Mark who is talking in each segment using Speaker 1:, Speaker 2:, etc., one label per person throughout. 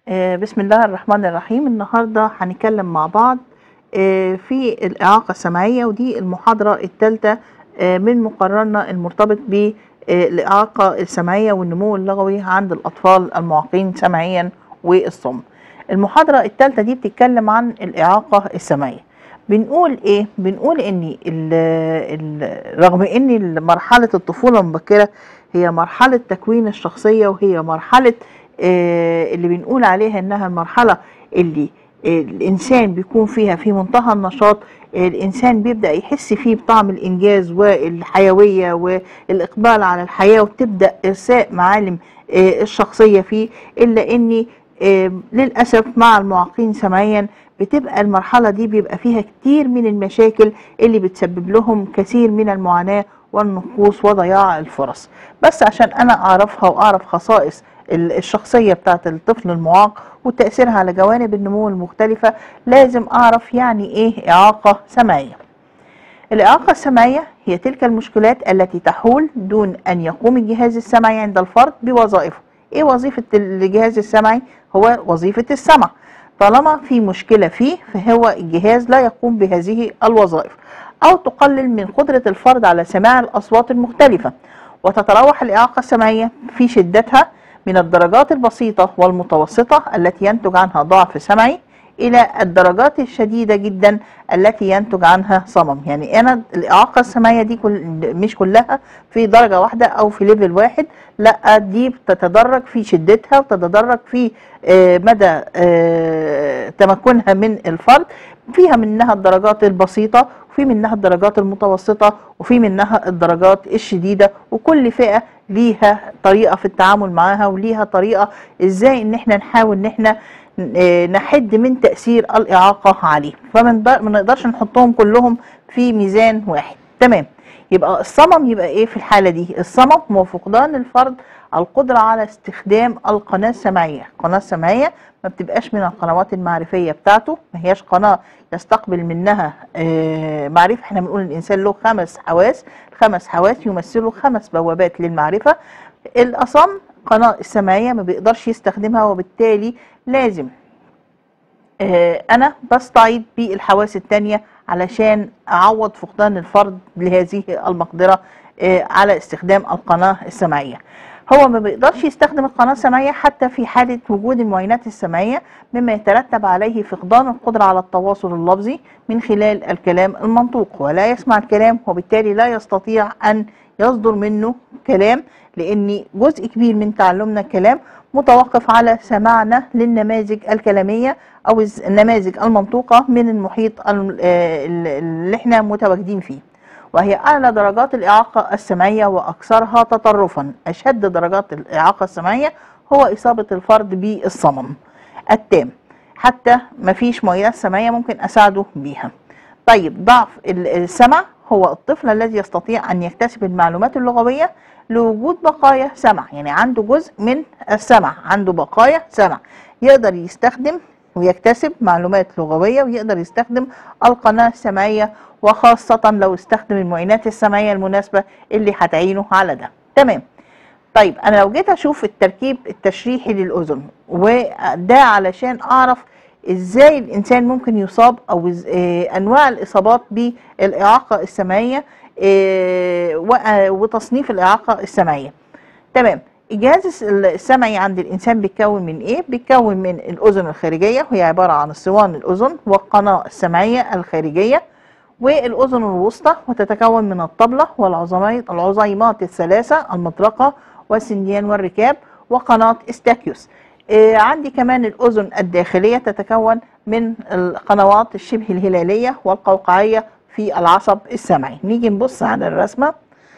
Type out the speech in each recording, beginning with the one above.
Speaker 1: آه، بسم الله الرحمن الرحيم النهاردة هنتكلم مع بعض آه، في الإعاقة السمعية ودي المحاضرة الثالثة من مقررنا المرتبط بالإعاقة السمعية والنمو اللغوي عند الأطفال المعاقين سمعيا والصم المحاضرة الثالثة دي بتتكلم عن الإعاقة السمعية بنقول ايه بنقول ان ال ال رغم ان مرحله الطفوله المبكره هي مرحله تكوين الشخصيه وهي مرحله آه اللي بنقول عليها انها المرحله اللي الانسان بيكون فيها في منتهى النشاط الانسان بيبدا يحس فيه بطعم الانجاز والحيويه والاقبال على الحياه وتبدا ارساء معالم آه الشخصيه فيه الا اني آه للاسف مع المعاقين سمعيا بتبقى المرحلة دي بيبقى فيها كتير من المشاكل اللي بتسبب لهم كثير من المعاناة والنقوص وضياع الفرص بس عشان أنا أعرفها وأعرف خصائص الشخصية بتاعت الطفل المعاق وتأثيرها على جوانب النمو المختلفة لازم أعرف يعني إيه إعاقة سمعية الإعاقة السمعية هي تلك المشكلات التي تحول دون أن يقوم الجهاز السمعي عند الفرد بوظائفه إيه وظيفة الجهاز السمعي؟ هو وظيفة السمع طالما في مشكلة فيه فهو الجهاز لا يقوم بهذه الوظائف أو تقلل من قدرة الفرد على سماع الأصوات المختلفة وتتراوح الإعاقة السمعية في شدتها من الدرجات البسيطة والمتوسطة التي ينتج عنها ضعف سمعي إلى الدرجات الشديدة جدا التي ينتج عنها صمم يعني أنا الإعاقة السمعية دي كل مش كلها في درجة واحدة أو في ليفل واحد لا دي بتتدرج في شدتها وتتدرج في مدى تمكنها من الفرد فيها منها الدرجات البسيطة وفي منها الدرجات المتوسطة وفي منها الدرجات الشديدة وكل فئة ليها طريقة في التعامل معاها وليها طريقة ازاي ان احنا نحاول ان احنا نحد من تأثير الإعاقة عليه فما نقدرش نحطهم كلهم في ميزان واحد تمام يبقى الصمم يبقى ايه في الحالة دي الصمم هو فقدان الفرد القدرة على استخدام القناة السمعية القناة السمعية ما بتبقاش من القنوات المعرفية بتاعته ما هياش قناة يستقبل منها معرفة احنا بنقول الإنسان له خمس حواس خمس حواس يمثلوا خمس بوابات للمعرفة الأصم القناة السمعية ما بيقدرش يستخدمها وبالتالي لازم أنا بستعيد بالحواس التانية علشان أعوض فقدان الفرد لهذه المقدرة على استخدام القناة السمعية هو ما بيقدرش يستخدم القناة السمعية حتى في حالة وجود المعاينات السمعية مما يترتب عليه فقدان القدرة على التواصل اللفظي من خلال الكلام المنطوق ولا يسمع الكلام وبالتالي لا يستطيع أن يصدر منه كلام لأن جزء كبير من تعلمنا الكلام متوقف على سماعنا للنماذج الكلامية أو النماذج المنطوقة من المحيط اللي احنا متواجدين فيه وهي أعلى درجات الإعاقة السمعية وأكثرها تطرفا أشد درجات الإعاقة السمعية هو إصابة الفرد بالصمم التام حتى ما فيش معاينات سمعية ممكن أساعده بيها طيب ضعف السمع هو الطفل الذي يستطيع أن يكتسب المعلومات اللغوية لوجود بقايا سمع يعني عنده جزء من السمع عنده بقايا سمع يقدر يستخدم ويكتسب معلومات لغوية ويقدر يستخدم القناة السمعية وخاصة لو استخدم المعينات السمعية المناسبة اللي هتعينه على ده تمام طيب أنا لو جيت أشوف التركيب التشريحي للأذن وده علشان أعرف إزاي الإنسان ممكن يصاب أو إيه أنواع الإصابات بالإعاقة السمعية إيه وتصنيف الإعاقة السمعية تمام الجهاز السمعي عند الإنسان بيتكون من إيه؟ بيتكون من الأذن الخارجية وهي عبارة عن الصوان الأذن والقناة السمعية الخارجية والأذن الوسطى وتتكون من الطبلة والعظمات العظيمات الثلاثة المطرقة والسنديان والركاب وقناة استاكيوس آه عندي كمان الأذن الداخلية تتكون من القنوات الشبه الهلالية والقوقعية في العصب السمعي نيجي نبص على الرسمة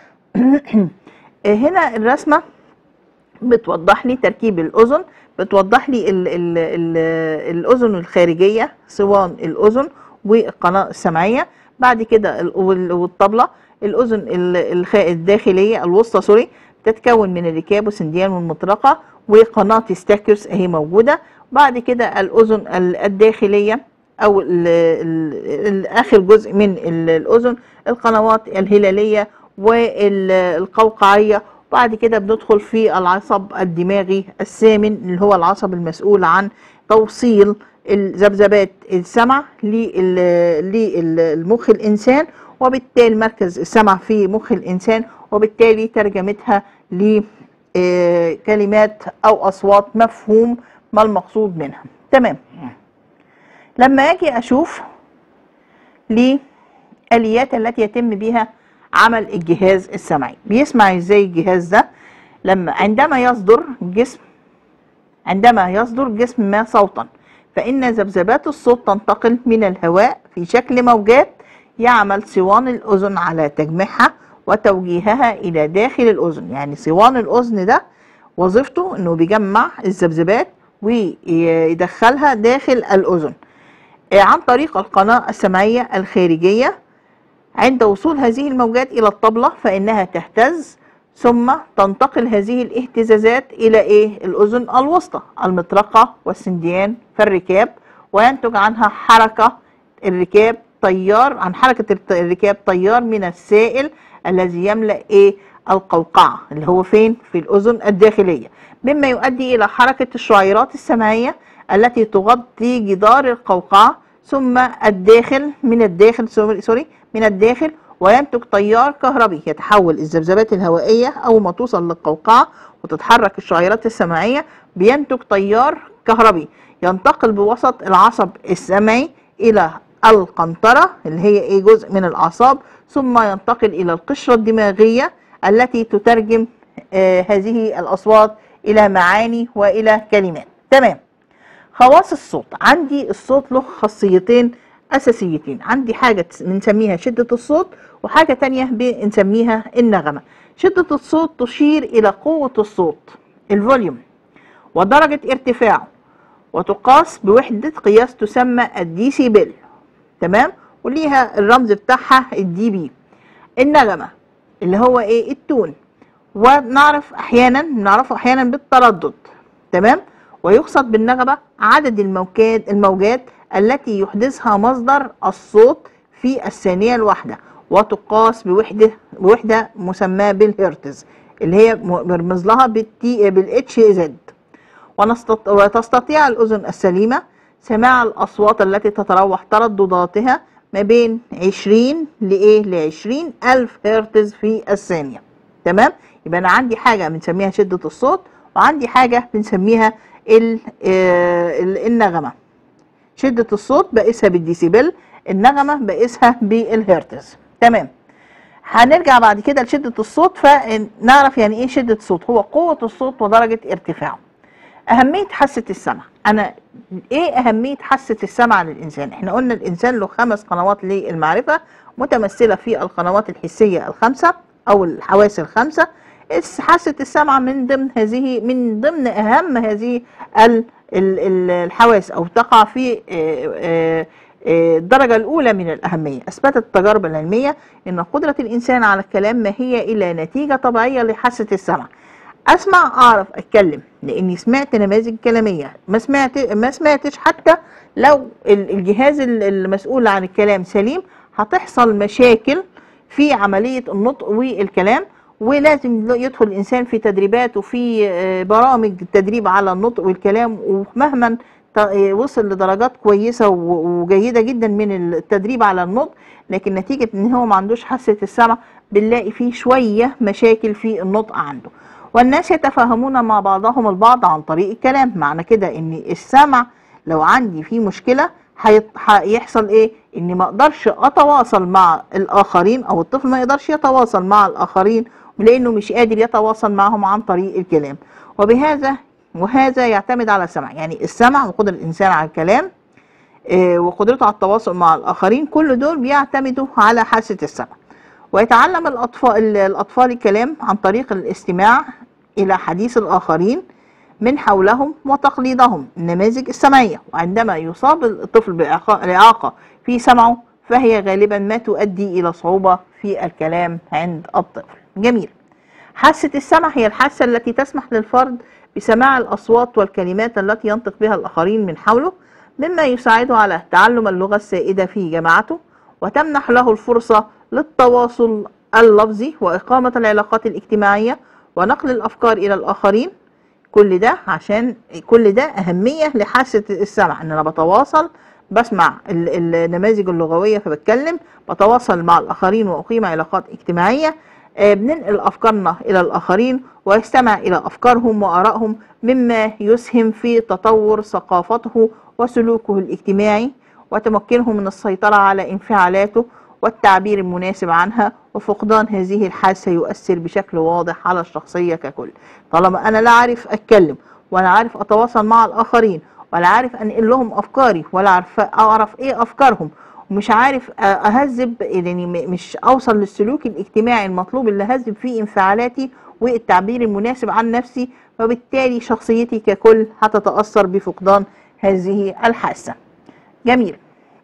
Speaker 1: هنا الرسمة بتوضح لي تركيب الأذن بتوضح لي ال ال ال الأذن الخارجية صوان الأذن والقناة السمعية بعد كده والطبلة الأذن الداخلية الوسطى سوري تتكون من الركاب والسنديان والمطرقة وقناة ستاكيوس اهي موجودة بعد كده الأذن الداخلية أو ال ال آخر جزء من الأذن القنوات الهلالية والقوقعية بعد كده بندخل في العصب الدماغي الثامن اللي هو العصب المسؤول عن توصيل الذبذبات السمع لل- للمخ الإنسان وبالتالي مركز السمع في مخ الإنسان وبالتالي ترجمتها لكلمات أو أصوات مفهوم ما المقصود منها تمام لما أجي أشوف لآليات التي يتم بها عمل الجهاز السمعي بيسمع ازاي الجهاز ده لما عندما يصدر جسم عندما يصدر جسم ما صوتا فإن ذبذبات الصوت تنتقل من الهواء في شكل موجات يعمل صوان الأذن على تجميعها وتوجيهها إلى داخل الأذن يعني صوان الأذن ده وظيفته إنه بيجمع الذبذبات ويدخلها داخل الأذن آه، عن طريق القناة السمعية الخارجية عند وصول هذه الموجات إلى الطبلة فإنها تهتز ثم تنتقل هذه الاهتزازات إلى إيه؟ الأذن الوسطى المطرقة والسنديان في الركاب وينتج عنها حركة الركاب تيار عن حركة الت- الركاب تيار من السائل الذي يملأ إيه؟ القوقعة اللي هو فين؟ في الأذن الداخلية مما يؤدي إلى حركة الشعيرات السمعية التي تغطي جدار القوقعة ثم الداخل من الداخل سوري سوري، من الداخل وينتج تيار كهربي يتحول الذبذبات الهوائية أول ما توصل للقوقعة وتتحرك الشعيرات السمعية بينتج تيار كهربي ينتقل بوسط العصب السمعي إلى القنطرة اللي هي إيه جزء من الأعصاب ثم ينتقل إلى القشرة الدماغية التي تترجم آه هذه الأصوات إلى معاني وإلى كلمات تمام خواص الصوت عندي الصوت له خاصيتين أساسيتين عندي حاجة تس- بنسميها شدة الصوت وحاجة تانية بنسميها النغمة شدة الصوت تشير إلى قوة الصوت الفوليوم ودرجة ارتفاعه وتقاس بوحدة قياس تسمى الديسيبل تمام وليها الرمز بتاعها الدي بي النغمة اللي هو ايه التون ونعرف احيانا نعرفه احيانا بالتردد تمام ويقصد بالنغمة عدد الموجات الموجات التي يحدثها مصدر الصوت في الثانية الواحدة وتقاس بوحدة بوحدة مسماة بالهرتز اللي هي م- مرمز لها بالتي بالاتش زد ونستط... وتستطيع الأذن السليمة سماع الأصوات التي تتراوح تردداتها ما بين 20 لإيه ل 20 ألف هرتز في الثانية تمام يبقى أنا عندي حاجة بنسميها شدة الصوت وعندي حاجة بنسميها ال... آه، ال- النغمة شدة الصوت بقيسها بالديسيبل النغمة بقيسها بالهرتز تمام هنرجع بعد كده لشدة الصوت فنعرف يعني ايه شدة الصوت هو قوة الصوت ودرجة ارتفاعه أهمية حاسة السمع أنا إيه أهمية حاسة السمع للإنسان؟ إحنا قلنا الإنسان له خمس قنوات للمعرفة متمثلة في القنوات الحسية الخمسة أو الحواس الخمسة الس- حاسة السمع من ضمن هذه من ضمن أهم هذه ال- ال- ال- الحواس أو تقع في آه، آه، آه، الدرجة الأولى من الأهمية أثبتت التجارب العلمية أن قدرة الإنسان على الكلام ما هي إلا نتيجة طبيعية لحاسة السمع اسمع اعرف اتكلم لاني سمعت نماذج كلاميه ما سمعت ما سمعتش حتى لو ال- الجهاز ال- المسؤول عن الكلام سليم هتحصل مشاكل في عمليه النطق والكلام ولازم يدخل الانسان في تدريبات وفي آه، برامج تدريب على النطق والكلام ومهما ت- آه، وصل لدرجات كويسه و- وجيده جدا من التدريب على النطق لكن نتيجه ان هو ما عندوش حاسه السمع بنلاقي فيه شويه مشاكل في النطق عنده والناس يتفاهمون مع بعضهم البعض عن طريق الكلام معنى كده ان السمع لو عندي فيه مشكلة هيط- هيحصل ايه اني ما اقدرش اتواصل مع الاخرين او الطفل ما يقدرش يتواصل مع الاخرين لانه مش قادر يتواصل معهم عن طريق الكلام وبهذا وهذا يعتمد على السمع يعني السمع وقدرة الانسان على الكلام آه، وقدرته على التواصل مع الاخرين كل دول بيعتمدوا على حاسة السمع ويتعلم الأطفال, الأطفال الكلام عن طريق الاستماع إلى حديث الآخرين من حولهم وتقليدهم النماذج السمعية وعندما يصاب الطفل بإعاقة الإعاقة في سمعه فهي غالبا ما تؤدي إلى صعوبة في الكلام عند الطفل جميل حاسة السمع هي الحاسة التي تسمح للفرد بسماع الأصوات والكلمات التي ينطق بها الآخرين من حوله مما يساعده على تعلم اللغة السائدة في جماعته وتمنح له الفرصة للتواصل اللفظي وإقامة العلاقات الاجتماعية ونقل الافكار الى الاخرين كل ده عشان كل ده اهميه لحاسه السمع ان انا بتواصل بسمع ال- النماذج اللغويه فبتكلم بتواصل مع الاخرين واقيم علاقات اجتماعيه آه، بننقل افكارنا الى الاخرين ويستمع الى افكارهم وارائهم مما يسهم في تطور ثقافته وسلوكه الاجتماعي وتمكنه من السيطره على انفعالاته والتعبير المناسب عنها وفقدان هذه الحاسه يؤثر بشكل واضح على الشخصيه ككل طالما انا لا عارف اتكلم ولا عارف اتواصل مع الاخرين ولا عارف انقل لهم افكاري ولا عارف اعرف ايه افكارهم ومش عارف اهذب يعني م- مش اوصل للسلوك الاجتماعي المطلوب اللي اهذب فيه انفعالاتي والتعبير المناسب عن نفسي فبالتالي شخصيتي ككل هتتاثر بفقدان هذه الحاسه جميل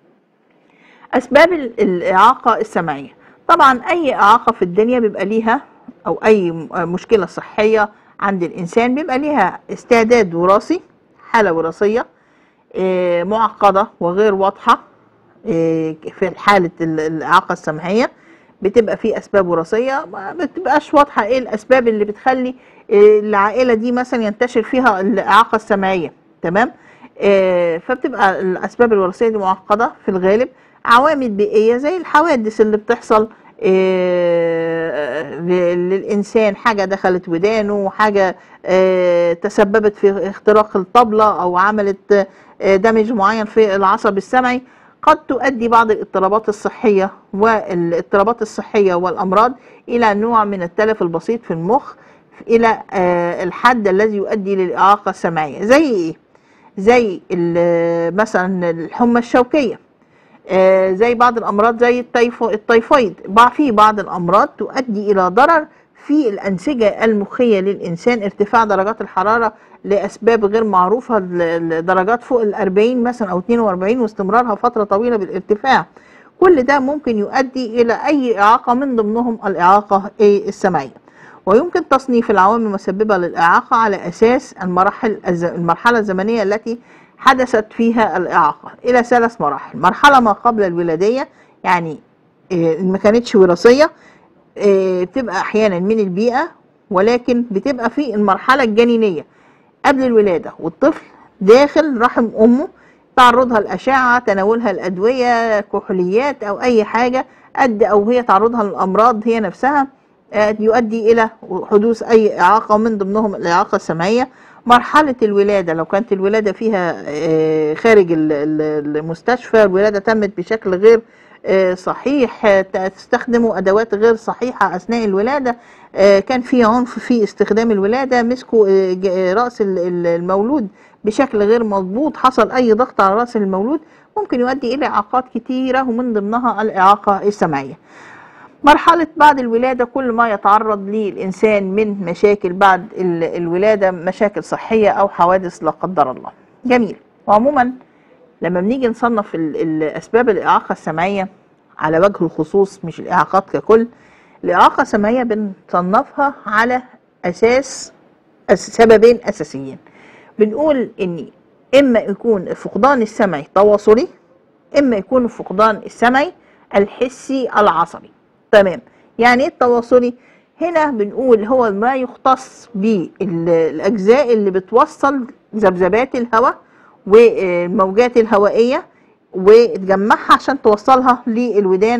Speaker 1: اسباب ال- الاعاقه السمعيه طبعا اي اعاقه في الدنيا بيبقى ليها او اي م- مشكله صحيه عند الانسان بيبقى ليها استعداد وراثي حاله وراثيه آه، معقده وغير واضحه آه، في حاله ال- الاعاقه السمعيه بتبقى في اسباب وراثيه ما بتبقاش واضحه ايه الاسباب اللي بتخلي آه، العائله دي مثلا ينتشر فيها الاعاقه السمعيه تمام آه، فبتبقى الاسباب الوراثيه دي معقده في الغالب عوامل بيئيه زي الحوادث اللي بتحصل آه، ل- للانسان حاجه دخلت ودانه حاجه آه، تسببت في اختراق الطبله او عملت آه، دمج معين في العصب السمعي قد تؤدي بعض الاضطرابات الصحيه والاضطرابات الصحيه والامراض الى نوع من التلف البسيط في المخ الى آه، الحد الذي يؤدي للاعاقه السمعيه زي ايه زي ال- مثلا الحمى الشوكيه آه، زي بعض الامراض زي التيفو التيفويد بع- في بعض الامراض تؤدي الى ضرر في الانسجه المخيه للانسان ارتفاع درجات الحراره لاسباب غير معروفه ل- لدرجات فوق ال 40 مثلا او 42 واستمرارها فتره طويله بالارتفاع كل ده ممكن يؤدي الى اي اعاقه من ضمنهم الاعاقه إيه السمعيه ويمكن تصنيف العوامل المسببه للاعاقه على اساس المراحل الز- المرحله الزمنيه التي حدثت فيها الإعاقة إلى ثلاث مراحل مرحلة ما قبل الولادية يعني إيه، ما كانتش وراثية إيه، بتبقى أحيانا من البيئة ولكن بتبقى في المرحلة الجنينية قبل الولادة والطفل داخل رحم أمه تعرضها الأشعة تناولها الأدوية كحوليات أو أي حاجة قد أو هي تعرضها للأمراض هي نفسها آه، يؤدي إلى حدوث أي إعاقة من ضمنهم الإعاقة السمعية مرحلة الولادة لو كانت الولادة فيها آه، خارج ال- ال- المستشفى الولادة تمت بشكل غير آه، صحيح آه، تستخدموا أدوات غير صحيحة أثناء الولادة آه، كان في عنف في استخدام الولادة مسكوا آه، ج- آه، رأس ال- ال- المولود بشكل غير مضبوط حصل أي ضغط على رأس المولود ممكن يؤدي إلى إعاقات كتيرة ومن ضمنها الإعاقة السمعية مرحلة بعد الولادة كل ما يتعرض ليه الإنسان من مشاكل بعد ال- الولادة مشاكل صحية أو حوادث لا قدر الله جميل وعموما لما بنيجي نصنف ال- الأسباب الإعاقة السمعية على وجه الخصوص مش الإعاقات ككل الإعاقة السمعية بنصنفها على أساس أس- سببين أساسيين بنقول إن إما يكون الفقدان السمعي تواصلي إما يكون الفقدان السمعي الحسي العصبي تمام يعني ايه التواصلي هنا بنقول هو ما يختص بالاجزاء اللي بتوصل ذبذبات الهواء والموجات الهوائيه وتجمعها عشان توصلها للودان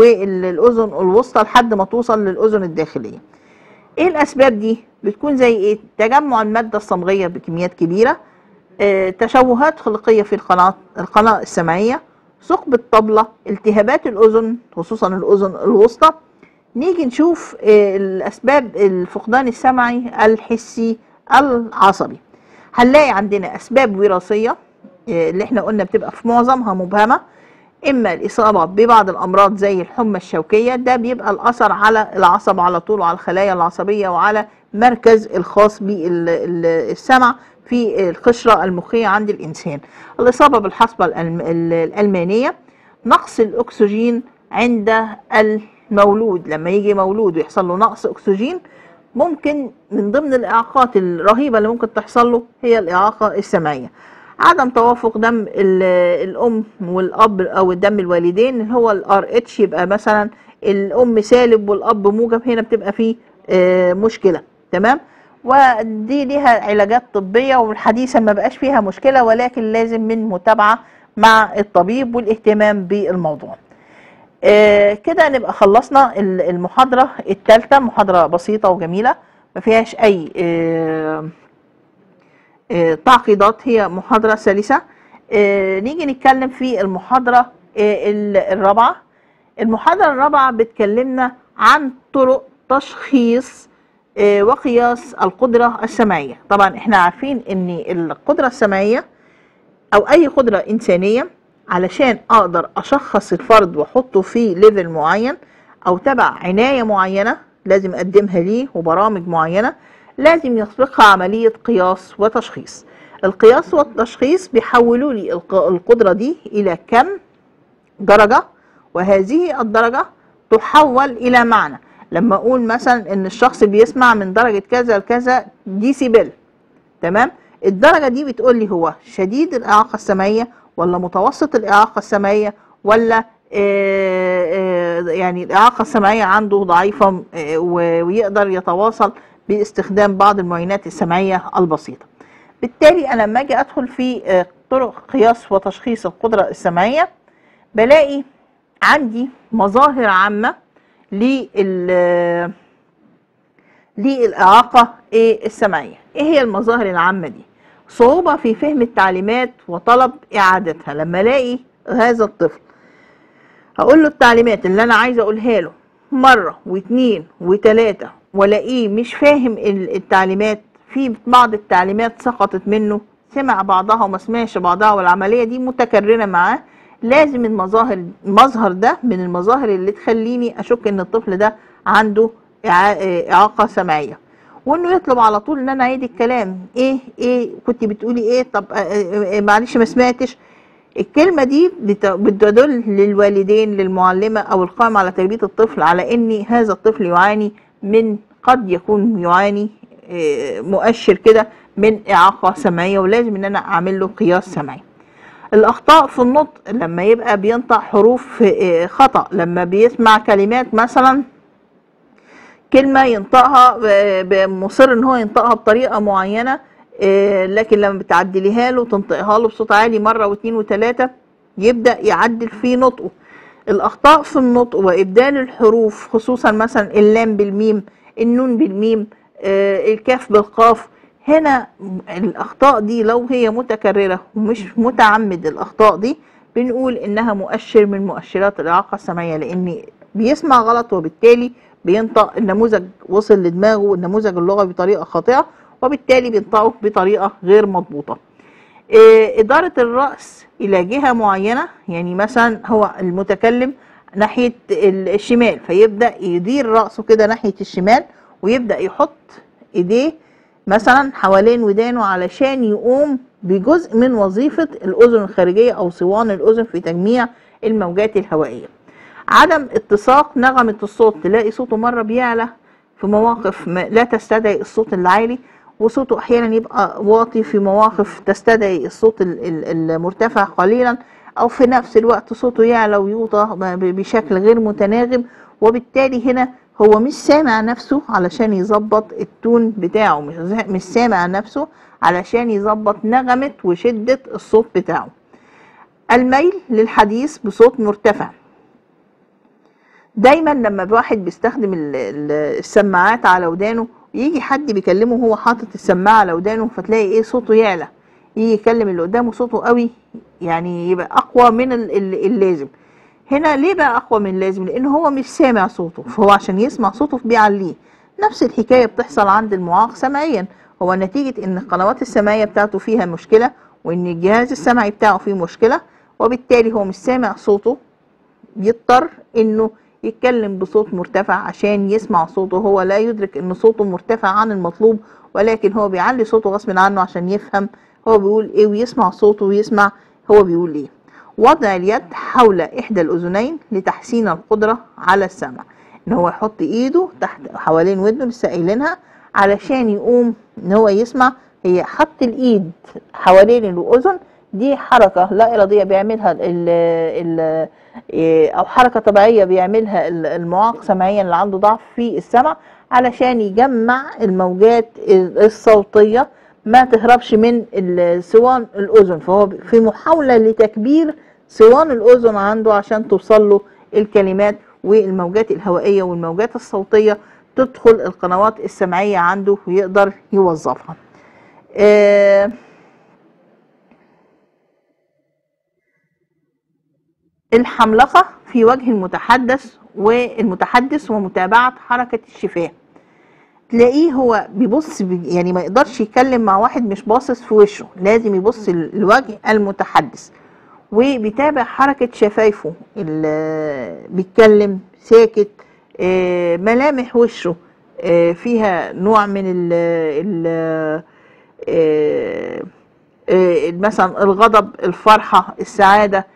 Speaker 1: والاذن الوسطى لحد ما توصل للاذن الداخليه ايه الاسباب دي بتكون زي ايه تجمع الماده الصمغيه بكميات كبيره آه، تشوهات خلقيه في القناه القناه السمعيه ثقب الطبله التهابات الاذن خصوصا الاذن الوسطى نيجي نشوف آه، الاسباب الفقدان السمعي الحسي العصبي هنلاقي عندنا اسباب وراثيه آه، اللي احنا قلنا بتبقى في معظمها مبهمه اما الاصابه ببعض الامراض زي الحمى الشوكيه ده بيبقى الاثر على العصب على طول وعلى الخلايا العصبيه وعلى مركز الخاص بالسمع في القشره المخيه عند الانسان الاصابه بالحصبه الألم- ال- الالمانيه نقص الاكسجين عند المولود لما يجي مولود ويحصل له نقص اكسجين ممكن من ضمن الاعاقات الرهيبه اللي ممكن تحصل له هي الاعاقه السمعيه عدم توافق دم ال- الام والاب او دم الوالدين اللي هو الار اتش يبقى مثلا الام سالب والاب موجب هنا بتبقى فيه آه، مشكله تمام ودي ليها علاجات طبيه والحديثا ما بقاش فيها مشكله ولكن لازم من متابعه مع الطبيب والاهتمام بالموضوع آه كده نبقى خلصنا ال- المحاضره الثالثه محاضره بسيطه وجميله ما فيهاش اي آه آه، تعقيدات هي محاضرة سلسة آه، نيجي نتكلم في المحاضرة آه، ال- الرابعة المحاضرة الرابعة بتكلمنا عن طرق تشخيص آه، وقياس القدرة السمعية طبعا احنا عارفين ان القدرة السمعية او اي قدرة انسانية علشان اقدر اشخص الفرد واحطه في ليفل معين او تبع عناية معينة لازم اقدمها ليه وبرامج معينة لازم يسبقها عملية قياس وتشخيص القياس والتشخيص بيحولوا لي الق- القدرة دي إلى كم درجة وهذه الدرجة تحول إلى معنى لما أقول مثلا إن الشخص بيسمع من درجة كذا لكذا ديسيبل تمام الدرجة دي بتقول لي هو شديد الإعاقة السمعية ولا متوسط الإعاقة السمعية ولا آه، آه، يعني الإعاقة السمعية عنده ضعيفة آه، و- ويقدر يتواصل باستخدام بعض المعاينات السمعية البسيطة بالتالي أنا لما أجي أدخل في آه، طرق قياس وتشخيص القدرة السمعية بلاقي عندي مظاهر عامة لل للإعاقة إيه السمعية إيه هي المظاهر العامة دي صعوبة في فهم التعليمات وطلب إعادتها لما ألاقي هذا الطفل هقول له التعليمات اللي أنا عايزة أقولها له مرة واتنين وتلاتة والاقيه مش فاهم ال- التعليمات في بعض التعليمات سقطت منه سمع بعضها وما سمعش بعضها والعملية دي متكررة معاه لازم المظاهر المظهر ده من المظاهر اللي تخليني اشك ان الطفل ده عنده إعا- اعاقة سمعية وانه يطلب على طول ان انا اعيد الكلام ايه ايه كنت بتقولي ايه طب آه، آه، آه، معلش ما سمعتش الكلمة دي بت- بتدل للوالدين للمعلمة أو القائم على تربية الطفل على أن هذا الطفل يعاني من قد يكون يعاني آه، مؤشر كده من إعاقة سمعية ولازم أن أنا أعمل له قياس سمعي الأخطاء في النطق لما يبقى بينطق حروف آه، خطأ لما بيسمع كلمات مثلا كلمة ينطقها ب- ب- مصر ان هو ينطقها بطريقة معينة آه، لكن لما بتعدليها له تنطقها له بصوت عالي مرة واثنين وثلاثة يبدأ يعدل في نطقه الأخطاء في النطق وإبدال الحروف خصوصا مثلا اللام بالميم النون بالميم آه، الكاف بالقاف هنا الأخطاء دي لو هي متكررة ومش متعمد الأخطاء دي بنقول إنها مؤشر من مؤشرات الإعاقة السمعية لأن بيسمع غلط وبالتالي بينطق النموذج وصل لدماغه النموذج اللغوي بطريقة خاطئة وبالتالي بينطقه بطريقة غير مضبوطة إيه، إدارة الرأس إلى جهة معينة يعني مثلا هو المتكلم ناحية ال- الشمال فيبدأ يدير رأسه كده ناحية الشمال ويبدأ يحط إيديه مثلا حوالين ودانه علشان يقوم بجزء من وظيفة الأذن الخارجية أو صوان الأذن في تجميع الموجات الهوائية عدم اتساق نغمة الصوت تلاقي صوته مرة بيعلى في مواقف ما لا تستدعي الصوت العالي وصوته احيانا يبقى واطي في مواقف تستدعي الصوت ال- ال- المرتفع قليلا او في نفس الوقت صوته يعلى ويوطى ب- بشكل غير متناغم وبالتالي هنا هو مش سامع نفسه علشان يظبط التون بتاعه مش زي- مش سامع نفسه علشان يظبط نغمة وشدة الصوت بتاعه الميل للحديث بصوت مرتفع دايما لما الواحد بيستخدم ال- ال- السماعات على ودانه يجي حد بيكلمه وهو حاطط السماعه على ودانه فتلاقي ايه صوته يعلى يجي يكلم اللي قدامه صوته قوي يعني يبقى اقوى من ال- ال- اللازم هنا ليه بقى اقوى من اللازم لان هو مش سامع صوته فهو عشان يسمع صوته بيعليه نفس الحكايه بتحصل عند المعاق سمعيا هو نتيجه ان القنوات السمعيه بتاعته فيها مشكله وان الجهاز السمعي بتاعه فيه مشكله وبالتالي هو مش سامع صوته بيضطر انه يتكلم بصوت مرتفع عشان يسمع صوته هو لا يدرك ان صوته مرتفع عن المطلوب ولكن هو بيعلي صوته غصب عنه عشان يفهم هو بيقول ايه ويسمع صوته ويسمع هو بيقول ايه وضع اليد حول احدى الاذنين لتحسين القدرة على السمع ان هو يحط ايده تحت حوالين ودنه لسه قايلينها علشان يقوم ان هو يسمع هي حط الايد حوالين الاذن دي حركة لا إرادية بيعملها ال ال إيه، أو حركة طبيعية بيعملها ال- المعاق سمعيا اللي عنده ضعف في السمع علشان يجمع الموجات الصوتية ما تهربش من ال- صوان الأذن فهو في محاولة لتكبير صوان الأذن عنده عشان توصل له الكلمات والموجات الهوائية والموجات الصوتية تدخل القنوات السمعية عنده ويقدر يوظفها آه، الحملقة في وجه المتحدث والمتحدث ومتابعة حركة الشفاه تلاقيه هو بيبص بي- يعني ما يقدرش يتكلم مع واحد مش باصص في وشه لازم يبص ل- لوجه المتحدث وبيتابع حركة شفايفه ال- بيتكلم ساكت آه، ملامح وشه آه، فيها نوع من ال ال آه، آه، مثلا الغضب الفرحة السعادة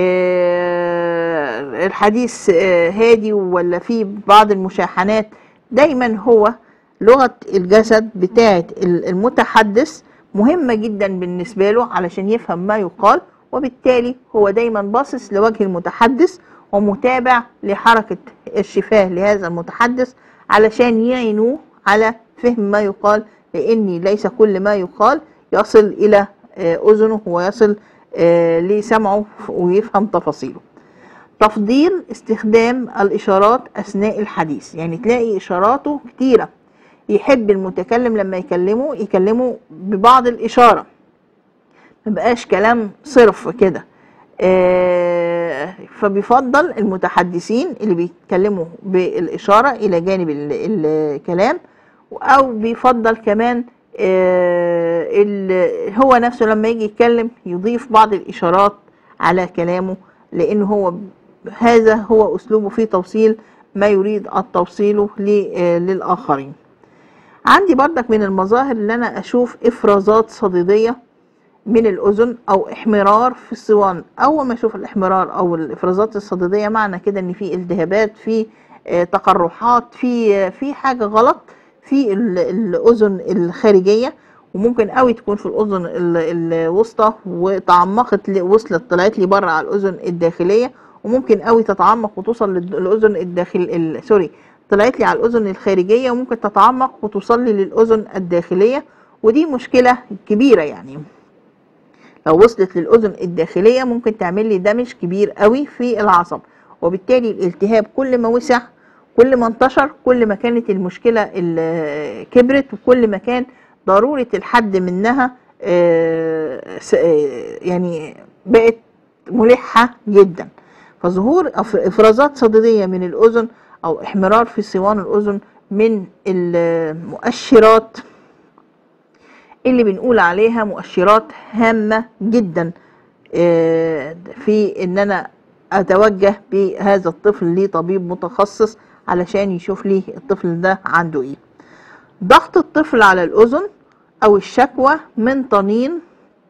Speaker 1: آه، الحديث آه، هادي ولا في بعض المشاحنات دايما هو لغة الجسد بتاعة المتحدث مهمة جدا بالنسبة له علشان يفهم ما يقال وبالتالي هو دايما باصص لوجه المتحدث ومتابع لحركة الشفاه لهذا المتحدث علشان يعينوه على فهم ما يقال لأن ليس كل ما يقال يصل إلى آه، أذنه ويصل آه، لسمعه ويفهم تفاصيله تفضيل استخدام الإشارات أثناء الحديث يعني تلاقي إشاراته كتيرة يحب المتكلم لما يكلمه يكلمه ببعض الإشارة مبقاش كلام صرف كده آه، فبيفضل المتحدثين اللي بيتكلموا بالإشارة إلى جانب ال- الكلام أو بيفضل كمان آه، ال- هو نفسه لما يجي يتكلم يضيف بعض الإشارات على كلامه لأن هو هذا هو أسلوبه في توصيل ما يريد التوصيله ل- آه، للآخرين عندي برضك من المظاهر اللي أنا أشوف إفرازات صديدية من الأذن أو إحمرار في الصوان أول ما أشوف الإحمرار أو الإفرازات الصديدية معنى كده إن في التهابات في آه، تقرحات في آه، في حاجة غلط في ال- الأذن الخارجية وممكن قوي تكون في الأذن ال- الوسطى وتعمقت ل- وصلت طلعت لي بره على الأذن الداخلية وممكن قوي تتعمق وتوصل للد- للأذن الداخل ال- سوري طلعت لي على الأذن الخارجية وممكن تتعمق وتوصل لي للأذن الداخلية ودي مشكلة كبيرة يعني لو وصلت للأذن الداخلية ممكن تعمل لي دمج كبير قوي في العصب وبالتالي الالتهاب كل ما وسع كل ما انتشر كل ما كانت المشكلة ال- كبرت وكل ما كان ضرورة الحد منها آه، س- آه، يعني بقت ملحة جدا فظهور أف- افرازات صديدية من الأذن أو احمرار في صوان الأذن من المؤشرات اللي بنقول عليها مؤشرات هامة جدا آه، في ان انا اتوجه بهذا الطفل لطبيب متخصص علشان يشوف لي الطفل ده عنده ايه ضغط الطفل على الاذن او الشكوى من طنين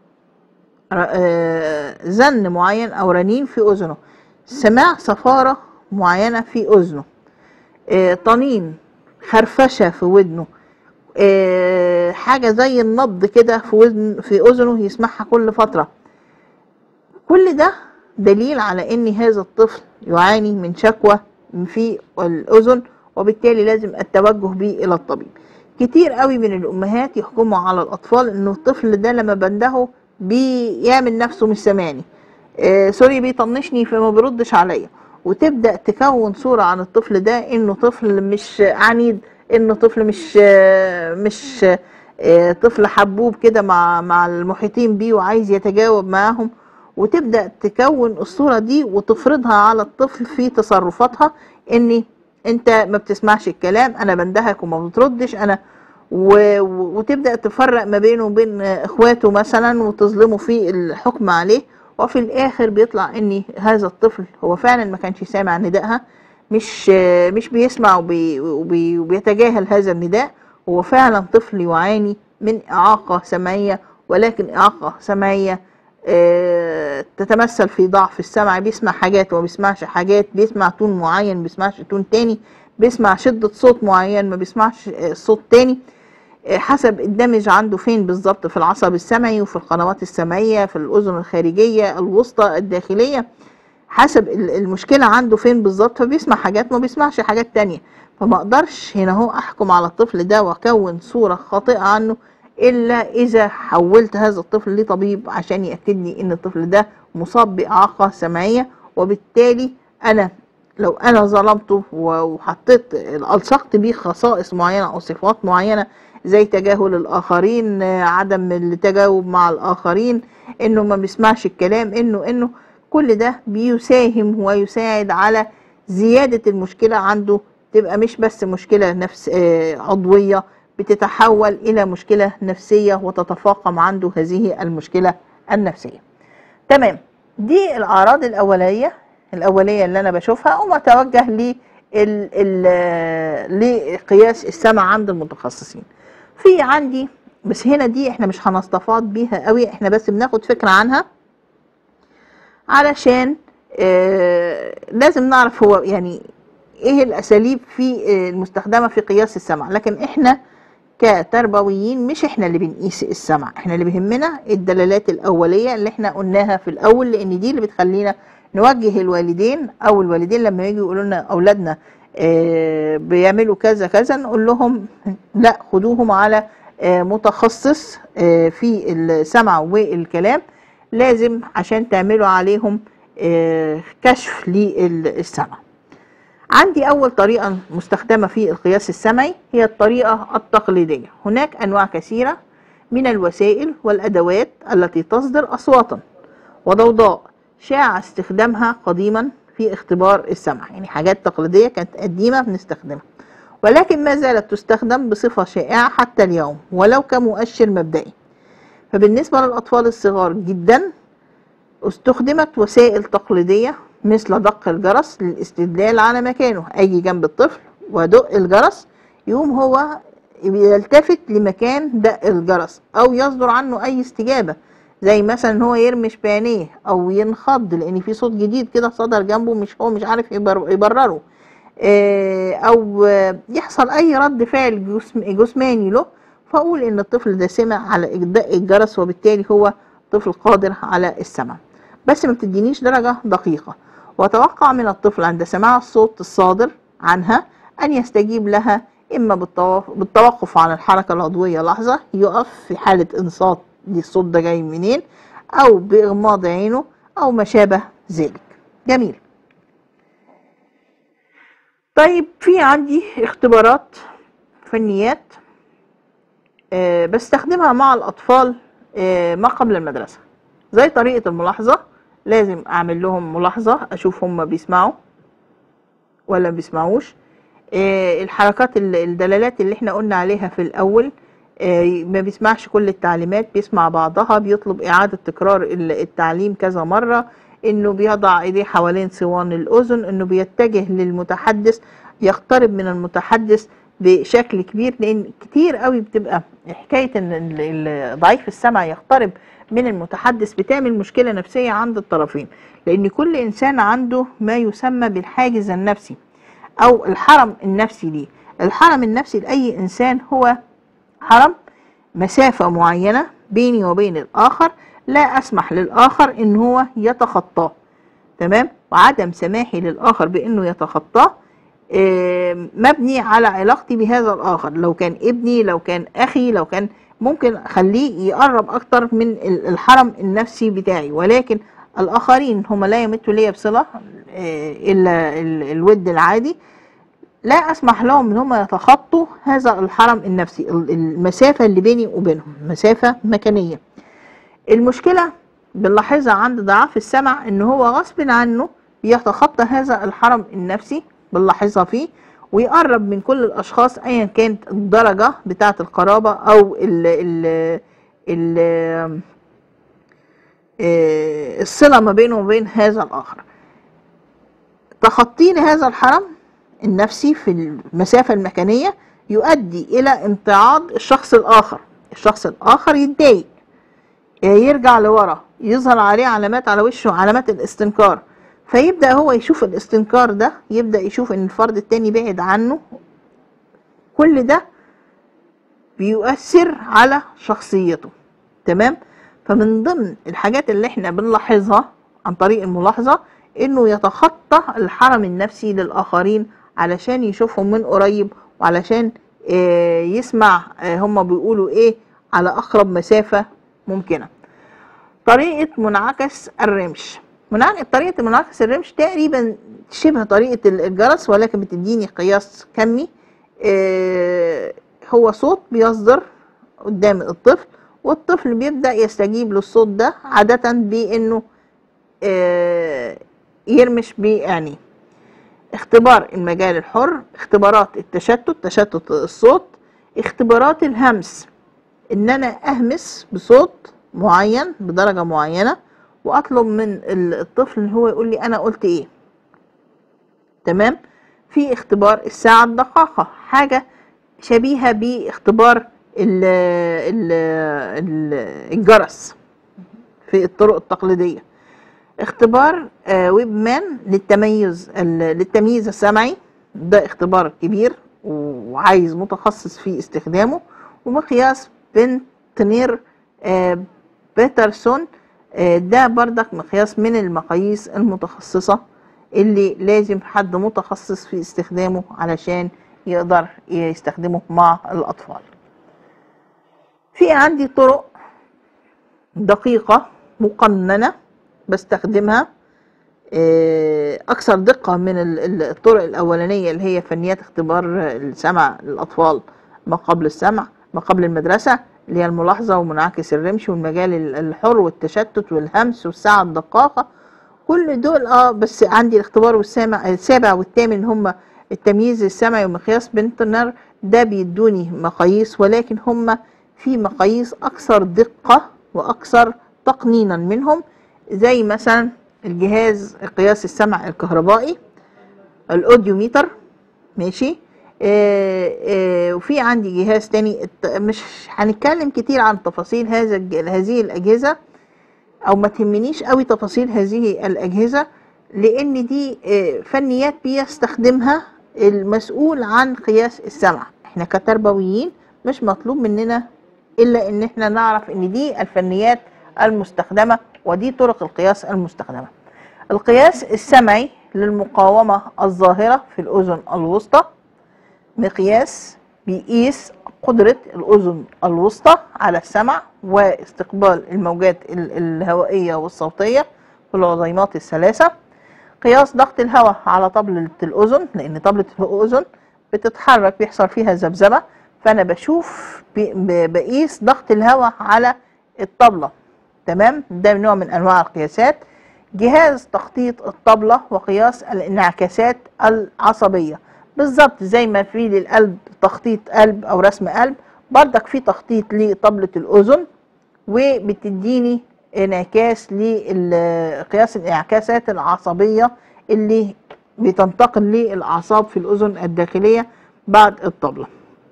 Speaker 1: آه، زن معين او رنين في اذنه سماع صفارة معينة في اذنه آه، طنين خرفشة في ودنه آه، حاجة زي النبض كده في وزن في أذنه يسمعها كل فترة كل ده دليل على ان هذا الطفل يعاني من شكوى في الأذن وبالتالي لازم التوجه به إلى الطبيب كتير قوي من الأمهات يحكموا على الأطفال إنه الطفل ده لما بندهه بيعمل نفسه مش سامعني آه سوري بيطنشني فما بيردش عليا وتبدأ تكون صورة عن الطفل ده إنه طفل مش عنيد إنه طفل مش آه مش آه طفل حبوب كده مع مع المحيطين بيه وعايز يتجاوب معاهم وتبدأ تكون الصورة دي وتفرضها على الطفل في تصرفاتها ان انت ما بتسمعش الكلام انا بندهك وما بتردش انا و... و- وتبدأ تفرق ما بينه وبين اخواته مثلا وتظلمه في الحكم عليه وفي الاخر بيطلع ان هذا الطفل هو فعلا ما كانش سامع ندائها مش مش بيسمع وبي... وبي... وبيتجاهل هذا النداء هو فعلا طفل يعاني من إعاقة سمعية ولكن إعاقة سمعية آه، تتمثل في ضعف السمع بيسمع حاجات وما بيسمعش حاجات بيسمع تون معين ما بيسمعش تون تاني بيسمع شدة صوت معين ما بيسمعش آه، صوت تاني آه، حسب الدمج عنده فين بالظبط في العصب السمعي وفي القنوات السمعية في الأذن الخارجية الوسطى الداخلية حسب ال- المشكلة عنده فين بالظبط فبيسمع حاجات ما بيسمعش حاجات تانية فما اقدرش هنا هو احكم على الطفل ده واكون صورة خاطئة عنه الا اذا حولت هذا الطفل لطبيب عشان ياكد لي ان الطفل ده مصاب باعاقة سمعية وبالتالي انا لو انا ظلمته و- وحطيت الصقت بيه خصائص معينة او صفات معينة زي تجاهل الاخرين آه، عدم التجاوب مع الاخرين انه ما بيسمعش الكلام انه انه كل ده بيساهم ويساعد على زيادة المشكلة عنده تبقى مش بس مشكلة نفس آه، عضوية بتتحول إلى مشكلة نفسية وتتفاقم عنده هذه المشكلة النفسية تمام دي الأعراض الأولية الأولية اللي أنا بشوفها أقوم أتوجه ل ال- ال- لقياس السمع عند المتخصصين في عندي بس هنا دي احنا مش هنستفاض بيها قوي احنا بس بناخد فكرة عنها علشان آه لازم نعرف هو يعني ايه الاساليب في آه، المستخدمه في قياس السمع لكن احنا كتربويين مش احنا اللي بنقيس السمع احنا اللي بيهمنا الدلالات الاوليه اللي احنا قلناها في الاول لان دي اللي بتخلينا نوجه الوالدين او الوالدين لما يجوا يقولوا لنا اولادنا آه، بيعملوا كذا كذا نقول لهم لا خدوهم على آه، متخصص آه، في السمع والكلام لازم عشان تعملوا عليهم آه، كشف للسمع عندي أول طريقة مستخدمة في القياس السمعي هي الطريقة التقليدية هناك أنواع كثيرة من الوسائل والأدوات التي تصدر أصواتا وضوضاء شاع استخدامها قديما في اختبار السمع يعني حاجات تقليدية كانت قديمة بنستخدمها ولكن ما زالت تستخدم بصفة شائعة حتى اليوم ولو كمؤشر مبدئي فبالنسبة للأطفال الصغار جدا استخدمت وسائل تقليدية مثل دق الجرس للاستدلال على مكانه أجي جنب الطفل وأدق الجرس يقوم هو يلتفت لمكان دق الجرس أو يصدر عنه أي استجابة زي مثلا ان هو يرمش بعينيه او ينخض لان في صوت جديد كده صدر جنبه مش هو مش عارف يبر- يبرره آه، او آه، يحصل اي رد فعل جسم جسماني له فاقول ان الطفل ده سمع على دق الجرس وبالتالي هو طفل قادر على السمع بس ما بتدينيش درجة دقيقة وأتوقع من الطفل عند سماع الصوت الصادر عنها أن يستجيب لها إما بالتوقف, بالتوقف عن الحركة العضوية لحظة يقف في حالة إنصات للصوت ده جاي منين أو بإغماض عينه أو ما شابه ذلك جميل طيب في عندي اختبارات فنيات آه، بستخدمها مع الأطفال آه، ما قبل المدرسة زي طريقة الملاحظة لازم أعمل لهم ملاحظة أشوف هم بيسمعوا ولا ما بيسمعوش آه، الحركات ال- الدلالات اللي احنا قلنا عليها في الأول آه، ما بيسمعش كل التعليمات بيسمع بعضها بيطلب إعادة تكرار ال- التعليم كذا مرة إنه بيضع إيديه حوالين صوان الأذن إنه بيتجه للمتحدث يقترب من المتحدث بشكل كبير لأن كتير قوي بتبقى حكاية إن ال- ال- ضعيف السمع يقترب من المتحدث بتعمل مشكلة نفسية عند الطرفين لأن كل إنسان عنده ما يسمى بالحاجز النفسي أو الحرم النفسي ليه الحرم النفسي لأي إنسان هو حرم مسافة معينة بيني وبين الآخر لا أسمح للآخر إن هو يتخطاه تمام وعدم سماحي للآخر بإنه يتخطاه آه، مبني على علاقتي بهذا الآخر لو كان ابني لو كان أخي لو كان ممكن أخليه يقرب أكتر من ال- الحرم النفسي بتاعي ولكن الآخرين هم لا يمتوا لي بصلة آه، إلا ال- الود العادي لا أسمح لهم إن هم يتخطوا هذا الحرم النفسي ال- المسافة اللي بيني وبينهم مسافة مكانية المشكلة بنلاحظها عند ضعاف السمع ان هو غصب عنه بيتخطى هذا الحرم النفسي بنلاحظها فيه ويقرب من كل الاشخاص ايا كانت الدرجة بتاعة القرابة او ال ال ال آه، الصلة ما بينه وبين هذا الاخر تخطي لهذا الحرم النفسي في المسافة المكانية يؤدي إلى امتعاض الشخص الآخر الشخص الآخر يتضايق يرجع لورا يظهر عليه علامات على وشه علامات الاستنكار فيبدأ هو يشوف الاستنكار ده يبدأ يشوف ان الفرد التاني بعد عنه كل ده بيؤثر على شخصيته تمام فمن ضمن الحاجات اللي احنا بنلاحظها عن طريق الملاحظة انه يتخطى الحرم النفسي للاخرين علشان يشوفهم من قريب وعلشان آه، يسمع آه، هما بيقولوا ايه على اقرب مسافة ممكنة طريقة منعكس الرمش منع- طريقة منعكس الرمش تقريبا شبه طريقة الجرس ولكن بتديني قياس كمي آه، هو صوت بيصدر قدام الطفل والطفل بيبدأ يستجيب للصوت ده عادة بأنه آه، يرمش بعينيه اختبار المجال الحر اختبارات التشتت تشتت الصوت اختبارات الهمس ان انا اهمس بصوت معين بدرجة معينة واطلب من ال- الطفل ان هو يقول لي انا قلت ايه تمام في اختبار الساعة الدقاقة حاجة شبيهة باختبار ال ال ال الجرس في الطرق التقليدية اختبار آه، ويب مان للتميز ال- للتمييز السمعي ده اختبار كبير وعايز متخصص في استخدامه ومقياس بنتنير آه، بيترسون آه، ده بردك مقياس من المقاييس المتخصصة اللي لازم حد متخصص في استخدامه علشان يقدر يستخدمه مع الأطفال في عندي طرق دقيقة مقننة بستخدمها آه، أكثر دقة من ال- ال- الطرق الأولانية اللي هي فنيات اختبار السمع للأطفال ما قبل السمع ما قبل المدرسة اللي هي الملاحظة ومنعكس الرمش والمجال ال- الحر والتشتت والهمس والساعة الدقاقة كل دول اه بس عندي الاختبار والسامع السابع والثامن هم التمييز السمعي ومقياس بنتنر ده بيدوني مقاييس ولكن هم في مقاييس أكثر دقة وأكثر تقنينا منهم زي مثلا الجهاز قياس السمع الكهربائي الاوديوميتر ماشي آه آه وفي عندي جهاز تاني الت- مش هنتكلم كتير عن تفاصيل هذا الج- هذه الأجهزة أو ما تهمنيش قوي تفاصيل هذه الأجهزة لأن دي آه فنيات بيستخدمها المسؤول عن قياس السمع احنا كتربويين مش مطلوب مننا إلا إن احنا نعرف إن دي الفنيات المستخدمة ودي طرق القياس المستخدمة القياس السمعي للمقاومة الظاهرة في الأذن الوسطى مقياس بيقيس قدرة الأذن الوسطى على السمع واستقبال الموجات ال- الهوائية والصوتية في العظيمات الثلاثة قياس ضغط الهواء على طبلة الأذن لأن طبلة الأذن بتتحرك بيحصل فيها ذبذبة فأنا بشوف ب- ب- بقيس ضغط الهواء على الطبلة تمام ده نوع من أنواع القياسات جهاز تخطيط الطبلة وقياس الانعكاسات العصبية بالظبط زي ما في للقلب تخطيط قلب أو رسم قلب بردك في تخطيط لطبلة الأذن وبتديني انعكاس لقياس الانعكاسات العصبية اللي بتنتقل للأعصاب في الأذن الداخلية بعد الطبلة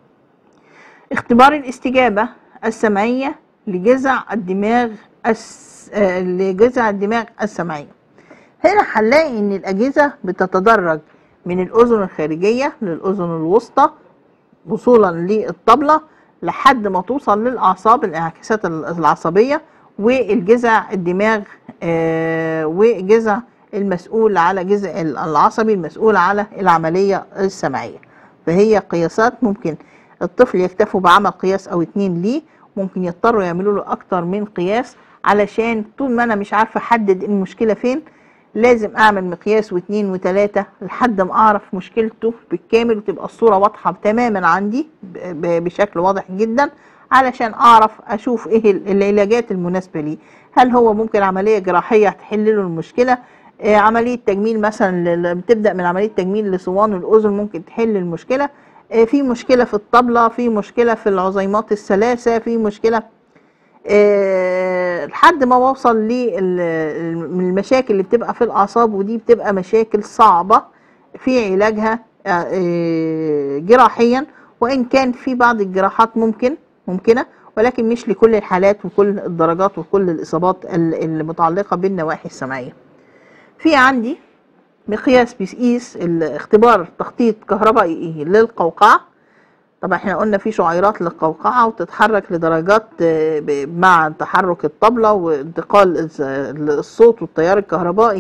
Speaker 1: اختبار الاستجابة السمعية لجذع الدماغ الس... آه، لجذع الدماغ السمعية هنا هنلاقي ان الأجهزة بتتدرج من الأذن الخارجية للأذن الوسطى وصولا للطبلة لحد ما توصل للأعصاب الانعكاسات العصبية والجذع الدماغ آه، وجذع المسؤول على جذع العصبي المسؤول على العملية السمعية فهي قياسات ممكن الطفل يكتفوا بعمل قياس أو اتنين ليه ممكن يضطروا يعملوا له أكتر من قياس علشان طول ما أنا مش عارفة أحدد المشكلة فين لازم اعمل مقياس واثنين وثلاثة لحد ما اعرف مشكلته بالكامل وتبقى الصورة واضحة تماما عندي ب- ب- بشكل واضح جدا علشان اعرف اشوف ايه ال- العلاجات المناسبة ليه هل هو ممكن عملية جراحية تحل له المشكلة آه، عملية تجميل مثلا ل- بتبدأ من عملية تجميل لصوان الأذن ممكن تحل المشكلة آه، في مشكلة في الطبلة في مشكلة في العظيمات الثلاثة في مشكلة آه، لحد ما بوصل للمشاكل اللي بتبقى في الأعصاب ودي بتبقى مشاكل صعبة في علاجها آه، آه، جراحيا وإن كان في بعض الجراحات ممكن ممكنة ولكن مش لكل الحالات وكل الدرجات وكل الإصابات ال- المتعلقة بالنواحي السمعية في عندي مقياس بيقيس الاختبار تخطيط كهربائي للقوقعة طبعا احنا قلنا في شعيرات للقوقعة وتتحرك لدرجات آه، ب- مع تحرك الطبلة وانتقال الز- الصوت والتيار الكهربائي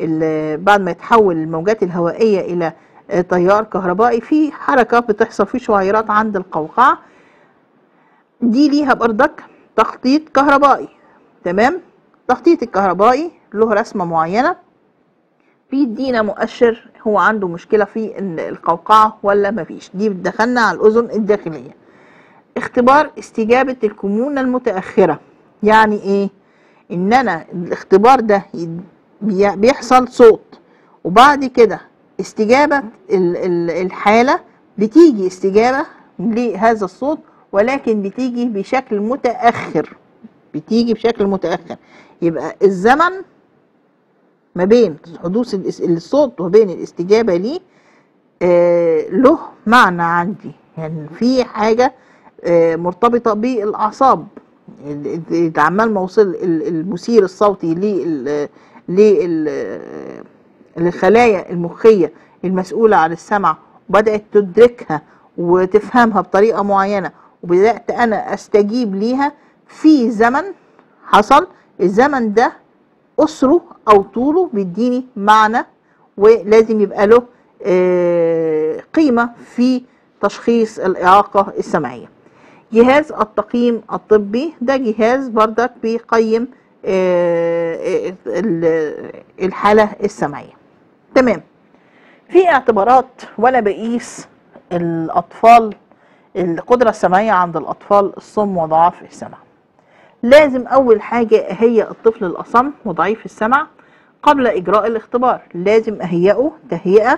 Speaker 1: ال- بعد ما يتحول الموجات الهوائية إلى آه، تيار كهربائي في حركة بتحصل في شعيرات عند القوقعة دي ليها بردك تخطيط كهربائي تمام التخطيط الكهربائي له رسمة معينة بيدينا مؤشر هو عنده مشكلة في ال- القوقعة ولا مفيش دي بتدخلنا على الأذن الداخلية اختبار استجابة الكمونة المتأخرة يعني ايه ان انا الاختبار ده يد- بي- بيحصل صوت وبعد كده استجابة ال- ال- الحالة بتيجي استجابة لهذا الصوت ولكن بتيجي بشكل متأخر بتيجي بشكل متأخر يبقى الزمن ما بين حدوث الاس- الصوت وبين الاستجابة ليه آه له معنى عندي يعني في حاجة آه مرتبطة بالأعصاب ال- ال- عمال ما وصل ال- المثير الصوتي لل لل- للخلايا المخية المسؤولة عن السمع وبدأت تدركها وتفهمها بطريقة معينة وبدأت أنا أستجيب ليها في زمن حصل الزمن ده أسره أو طوله بيديني معنى ولازم يبقى له آه، قيمة في تشخيص الإعاقة السمعية جهاز التقييم الطبي ده جهاز بردك بيقيم آه، ال- الحالة السمعية تمام في اعتبارات وانا بقيس الاطفال القدرة السمعية عند الاطفال الصم وضعاف السمع لازم اول حاجة اهيئ الطفل الاصم وضعيف السمع قبل اجراء الاختبار لازم اهيئه تهيئة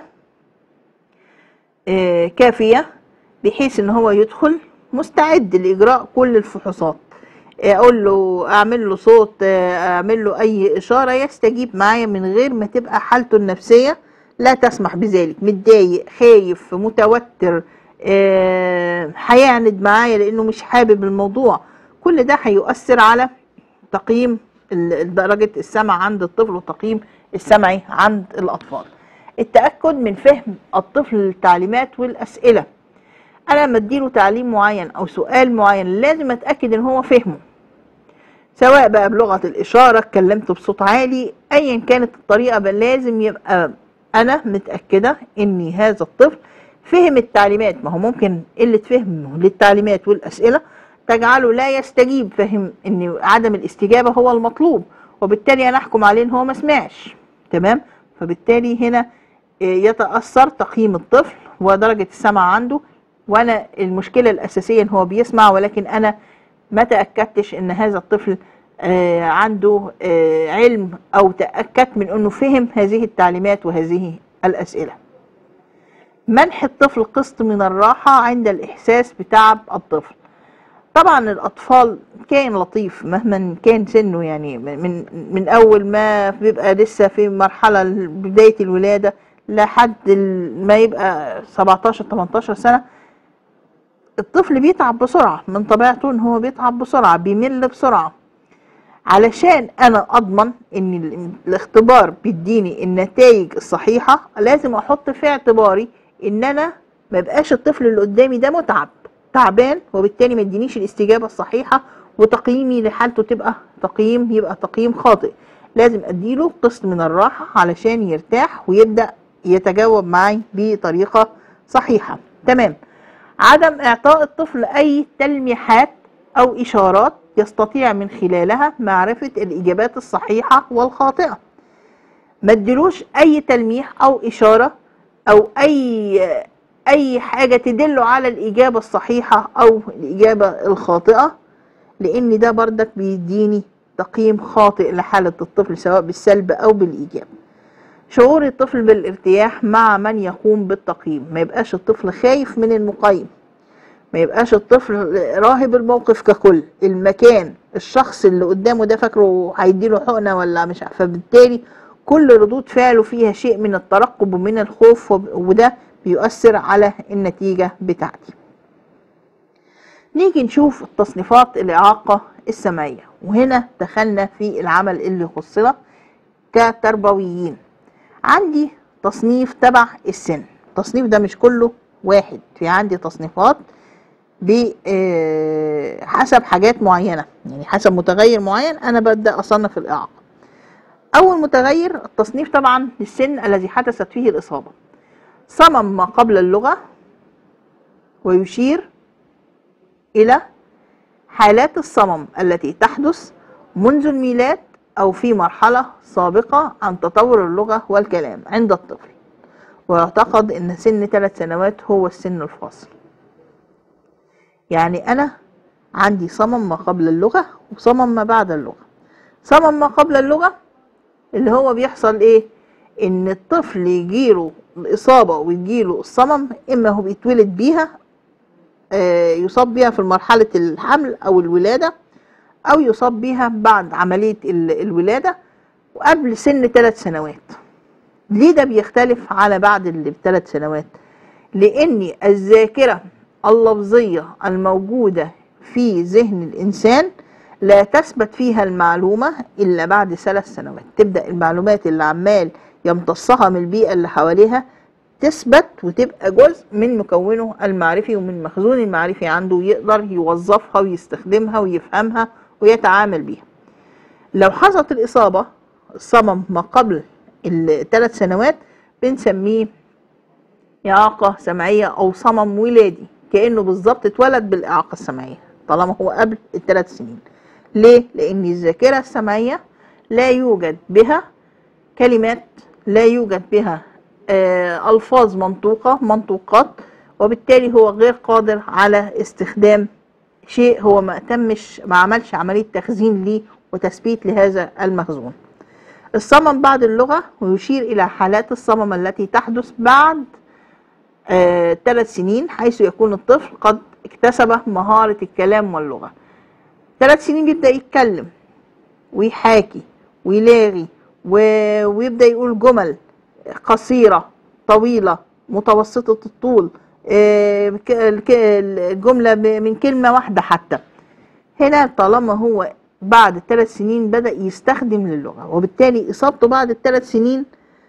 Speaker 1: آه، كافية بحيث ان هو يدخل مستعد لاجراء كل الفحوصات اقول له اعمل له صوت آه، اعمل له اي اشاره يستجيب معايا من غير ما تبقى حالته النفسيه لا تسمح بذلك متضايق خايف متوتر آه، هيعند معايا لانه مش حابب الموضوع كل ده هيؤثر على تقييم ال- درجه السمع عند الطفل وتقييم السمعي عند الاطفال التاكد من فهم الطفل للتعليمات والاسئله انا لما اديله تعليم معين او سؤال معين لازم اتاكد ان هو فهمه سواء بقى بلغه الاشاره اتكلمت بصوت عالي ايا كانت الطريقه بل لازم يبقى انا متاكده ان هذا الطفل فهم التعليمات ما هو ممكن قله فهمه للتعليمات والاسئله تجعله لا يستجيب فهم ان عدم الاستجابه هو المطلوب وبالتالي انا احكم عليه ان هو ما سمعش تمام فبالتالي هنا آه، يتاثر تقييم الطفل ودرجه السمع عنده وانا المشكله الاساسيه ان هو بيسمع ولكن انا ما تاكدتش ان هذا الطفل آه، عنده آه، علم او تاكدت من انه فهم هذه التعليمات وهذه الاسئله منح الطفل قسط من الراحه عند الاحساس بتعب الطفل طبعا الاطفال كائن لطيف مهما كان سنه يعني من من اول ما بيبقى لسه في مرحله بدايه الولاده لحد ال- ما يبقى 17 18 سنه الطفل بيتعب بسرعه من طبيعته ان هو بيتعب بسرعه بيمل بسرعه علشان انا اضمن ان ال- الاختبار بيديني النتائج الصحيحه لازم احط في اعتباري ان انا ما يبقاش الطفل اللي قدامي ده متعب تعبان وبالتالي ما يدينيش الاستجابه الصحيحه وتقييمي لحالته تبقى تقييم يبقى تقييم خاطئ لازم اديله قسط من الراحه علشان يرتاح ويبدا يتجاوب معي بطريقه صحيحه تمام عدم اعطاء الطفل اي تلميحات او اشارات يستطيع من خلالها معرفه الاجابات الصحيحه والخاطئه ما اديلوش اي تلميح او اشاره او اي اي حاجه تدله على الاجابه الصحيحه او الاجابه الخاطئه لان ده بردك بيديني تقييم خاطئ لحاله الطفل سواء بالسلب او بالايجاب شعور الطفل بالارتياح مع من يقوم بالتقييم ما يبقاش الطفل خايف من المقيم ما يبقاش الطفل راهب الموقف ككل المكان الشخص اللي قدامه ده فاكره هيديله حقنه ولا مش عارفه فبالتالي كل ردود فعله فيها شيء من الترقب ومن الخوف وب- وده بيؤثر على النتيجه بتاعتي نيجي نشوف التصنيفات الإعاقة السمعية وهنا دخلنا في العمل اللي يخصنا كتربويين عندي تصنيف تبع السن التصنيف ده مش كله واحد في عندي تصنيفات بحسب حاجات معينة يعني حسب متغير معين أنا ببدأ أصنف الإعاقة أول متغير التصنيف طبعا للسن الذي حدثت فيه الإصابة صمم ما قبل اللغة ويشير إلى حالات الصمم التي تحدث منذ الميلاد أو في مرحلة سابقة عن تطور اللغة والكلام عند الطفل ويعتقد أن سن ثلاث سنوات هو السن الفاصل يعني أنا عندي صمم ما قبل اللغة وصمم ما بعد اللغة صمم ما قبل اللغة اللي هو بيحصل ايه ان الطفل يجيله الاصابة ويجيله الصمم اما هو بيتولد بيها آه، يصاب بيها في مرحلة الحمل او الولادة او يصاب بيها بعد عملية ال- الولادة وقبل سن ثلاث سنوات ليه ده بيختلف على بعد الثلاث سنوات لان الذاكرة اللفظية الموجودة في ذهن الانسان لا تثبت فيها المعلومة إلا بعد ثلاث سنوات تبدأ المعلومات اللي عمال يمتصها من البيئة اللي حواليها تثبت وتبقى جزء من مكونه المعرفي ومن مخزون المعرفي عنده يقدر يوظفها ويستخدمها ويفهمها ويتعامل بيها لو حصلت الإصابة الصمم ما قبل الثلاث سنوات بنسميه إعاقة سمعية أو صمم ولادي كأنه بالظبط اتولد بالإعاقة السمعية طالما هو قبل الثلاث سنين ليه؟ لأن الذاكرة السمعية لا يوجد بها كلمات لا يوجد بها آه، ألفاظ منطوقة منطوقات وبالتالي هو غير قادر على استخدام شيء هو ما تمش ما عملش عملية تخزين ليه وتثبيت لهذا المخزون الصمم بعد اللغة ويشير إلى حالات الصمم التي تحدث بعد آه، ثلاث سنين حيث يكون الطفل قد اكتسب مهارة الكلام واللغة ثلاث سنين بيبدأ يتكلم ويحاكي ويلاغي و- ويبدأ يقول جمل قصيرة طويلة متوسطة الطول آه، ك- الك- الجملة ب- من كلمة واحدة حتى هنا طالما هو بعد الثلاث سنين بدأ يستخدم للغة وبالتالي إصابته بعد الثلاث سنين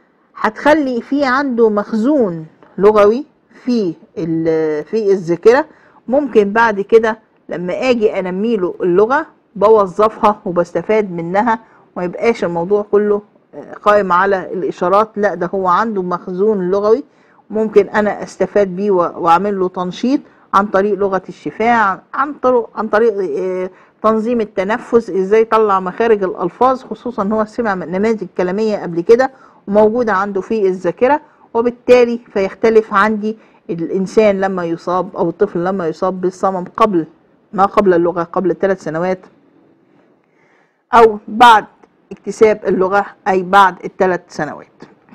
Speaker 1: هتخلي في عنده مخزون لغوي في ال- في الذاكرة ممكن بعد كده لما اجي انمي له اللغة بوظفها وبستفاد منها وما يبقاش الموضوع كله قائم على الاشارات لا ده هو عنده مخزون لغوي ممكن انا استفاد بيه و- واعمل له تنشيط عن طريق لغة الشفاء عن طريق عن طريق آه، تنظيم التنفس ازاي يطلع مخارج الالفاظ خصوصا ان هو سمع من نماذج كلامية قبل كده وموجودة عنده في الذاكرة وبالتالي فيختلف عندي الانسان لما يصاب او الطفل لما يصاب بالصمم قبل ما قبل اللغة قبل الثلاث سنوات او بعد اكتساب اللغة اي بعد الثلاث سنوات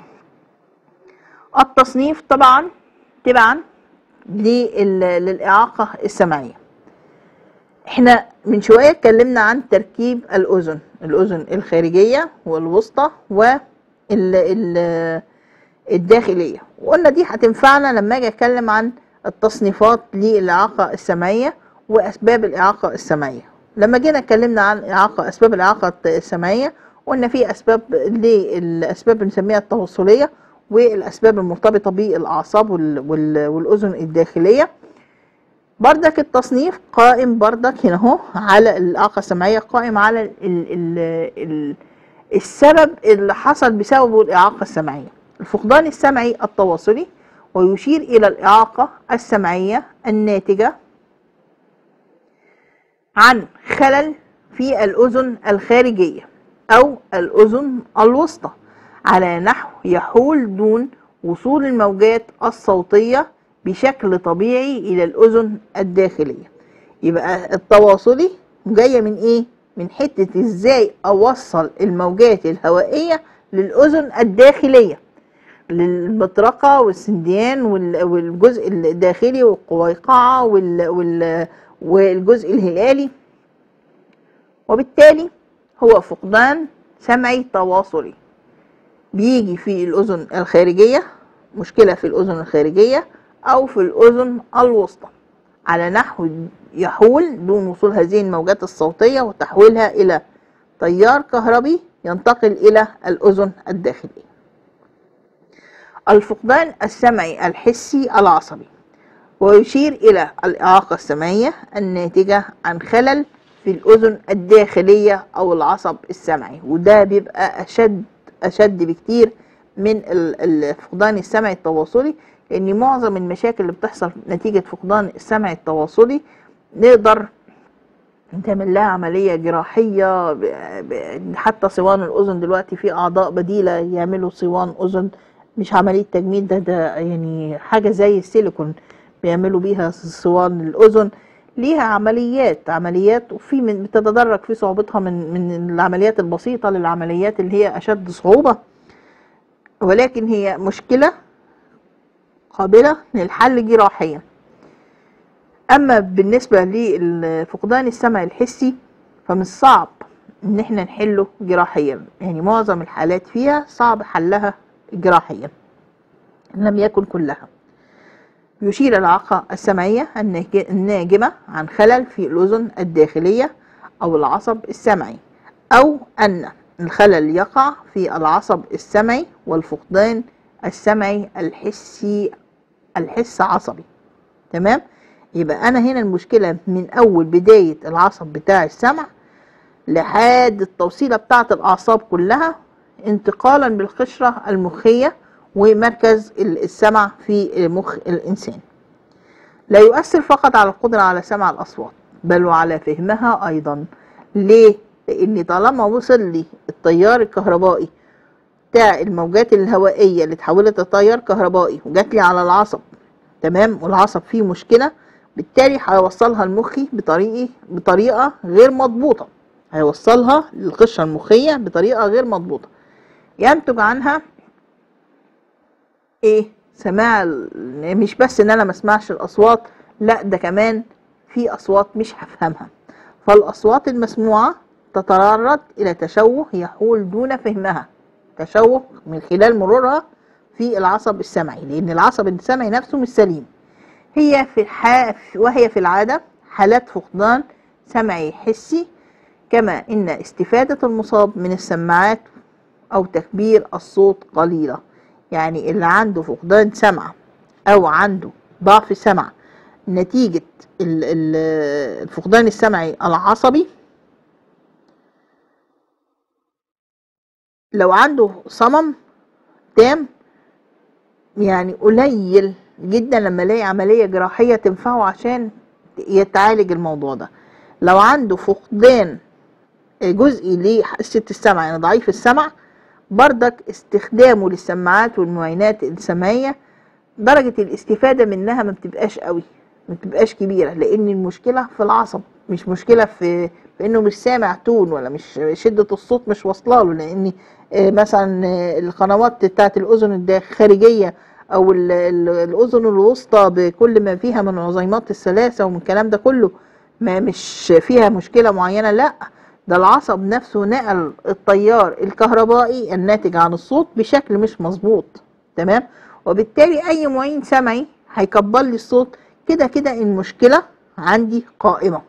Speaker 1: التصنيف طبعا تبعا لل- للإعاقة السمعية احنا من شوية اتكلمنا عن تركيب الأذن الأذن الخارجية والوسطى والداخلية وقلنا دي هتنفعنا لما اجي اتكلم عن التصنيفات للإعاقة السمعية وأسباب الإعاقة السمعية لما جينا اتكلمنا عن إعاقة أسباب الإعاقة السمعية قلنا في أسباب للأسباب بنسميها التوصلية والأسباب المرتبطة بالأعصاب وال- وال- والأذن الداخلية بردك التصنيف قائم بردك هنا اهو على الإعاقة السمعية قائم على ال ال ال السبب اللي حصل بسببه الإعاقة السمعية الفقدان السمعي التواصلي ويشير إلى الإعاقة السمعية الناتجة عن خلل في الأذن الخارجية أو الأذن الوسطى على نحو يحول دون وصول الموجات الصوتية بشكل طبيعي إلى الأذن الداخلية يبقى التواصلي جاية من إيه؟ من حتة إزاي أوصل الموجات الهوائية للأذن الداخلية للمطرقة والسنديان وال- والجزء الداخلي والقويقعة وال- وال- والجزء الهلالي وبالتالي هو فقدان سمعي تواصلي بيجي في الأذن الخارجية مشكلة في الأذن الخارجية أو في الأذن الوسطى على نحو يحول دون وصول هذه الموجات الصوتية وتحويلها إلى تيار كهربي ينتقل إلى الأذن الداخلية الفقدان السمعي الحسي العصبي ويشير إلى الإعاقة السمعية الناتجة عن خلل في الأذن الداخلية أو العصب السمعي وده بيبقى أشد أشد بكتير من ال- الفقدان السمعي التواصلي لأن معظم المشاكل اللي بتحصل نتيجة فقدان السمع التواصلي نقدر نعمل لها عملية جراحية ب- ب- حتى صوان الأذن دلوقتي في أعضاء بديلة يعملوا صوان أذن مش عملية تجميل ده ده يعني حاجة زي السيليكون بيعملوا بيها صوان الأذن ليها عمليات عمليات وفي من بتتدرج في صعوبتها من من العمليات البسيطة للعمليات اللي هي أشد صعوبة ولكن هي مشكلة قابلة للحل جراحيا أما بالنسبة لفقدان السمع الحسي فمش صعب إن احنا نحله جراحيا يعني معظم الحالات فيها صعب حلها جراحيا إن لم يكن كلها يشير الإعاقة السمعية الناج- الناجمة عن خلل في الأذن الداخلية أو العصب السمعي أو أن الخلل يقع في العصب السمعي والفقدان السمعي الحسي الحس عصبي تمام يبقى أنا هنا المشكلة من أول بداية العصب بتاع السمع لحد التوصيلة بتاعة الأعصاب كلها انتقالا بالقشرة المخية ومركز السمع في مخ الإنسان لا يؤثر فقط على القدرة على سمع الأصوات بل وعلى فهمها أيضا ليه؟ لأن طالما وصل لي التيار الكهربائي بتاع الموجات الهوائية اللي اتحولت لتيار كهربائي وجات لي على العصب تمام والعصب فيه مشكلة بالتالي هيوصلها لمخي بطريقة بطريقة غير مضبوطة هيوصلها للقشرة المخية بطريقة غير مضبوطة ينتج عنها ايه سماع ال- مش بس ان انا ما اسمعش الاصوات لا ده كمان في اصوات مش هفهمها فالاصوات المسموعه تتعرض الى تشوه يحول دون فهمها تشوه من خلال مرورها في العصب السمعي لان العصب السمعي نفسه مش سليم هي في الح... وهي في العاده حالات فقدان سمعي حسي كما ان استفاده المصاب من السماعات او تكبير الصوت قليله يعني اللي عنده فقدان سمع او عنده ضعف سمع نتيجة ال- ال- الفقدان السمعي العصبي لو عنده صمم تام يعني قليل جدا لما الاقي عملية جراحية تنفعه عشان يتعالج الموضوع ده لو عنده فقدان جزئي لحاسة السمع يعني ضعيف السمع بردك استخدامه للسماعات والمعينات السمعية درجة الاستفادة منها ما بتبقاش قوي ما بتبقاش كبيرة لأن المشكلة في العصب مش مشكلة في, في إنه مش سامع تون ولا مش شدة الصوت مش واصلة له لأن آه، مثلا آه، القنوات بتاعت الأذن الخارجية أو ال- ال- الأذن الوسطى بكل ما فيها من عظيمات الثلاثة ومن الكلام ده كله ما مش فيها مشكلة معينة لأ ده العصب نفسه نقل التيار الكهربائي الناتج عن الصوت بشكل مش مظبوط تمام وبالتالي اي معين سمعي هيكبر لي الصوت كده كده المشكله عندي قائمه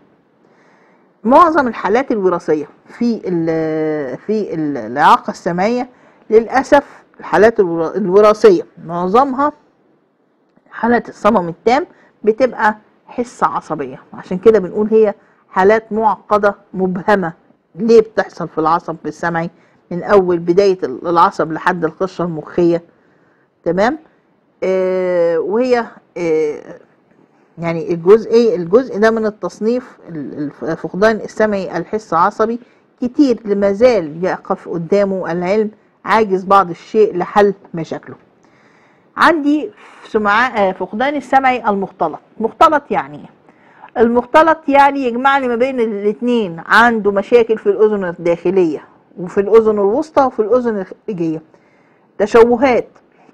Speaker 1: معظم الحالات الوراثيه في ال في ال- الاعاقه السمعيه للاسف الحالات الورا- الوراثيه معظمها حالة الصمم التام بتبقى حس عصبية عشان كده بنقول هي حالات معقدة مبهمة ليه بتحصل في العصب السمعي من أول بداية العصب لحد القشرة المخية تمام آه وهي آه يعني الجزء ايه الجزء ده من التصنيف ال- الفقدان السمعي الحس عصبي كتير لما زال يقف قدامه العلم عاجز بعض الشيء لحل مشاكله عندي سمعاء آه، فقدان السمعي المختلط مختلط يعني ايه المختلط يعني يجمع لي ما بين الاثنين عنده مشاكل في الاذن الداخليه وفي الاذن الوسطى وفي الاذن الخارجيه تشوهات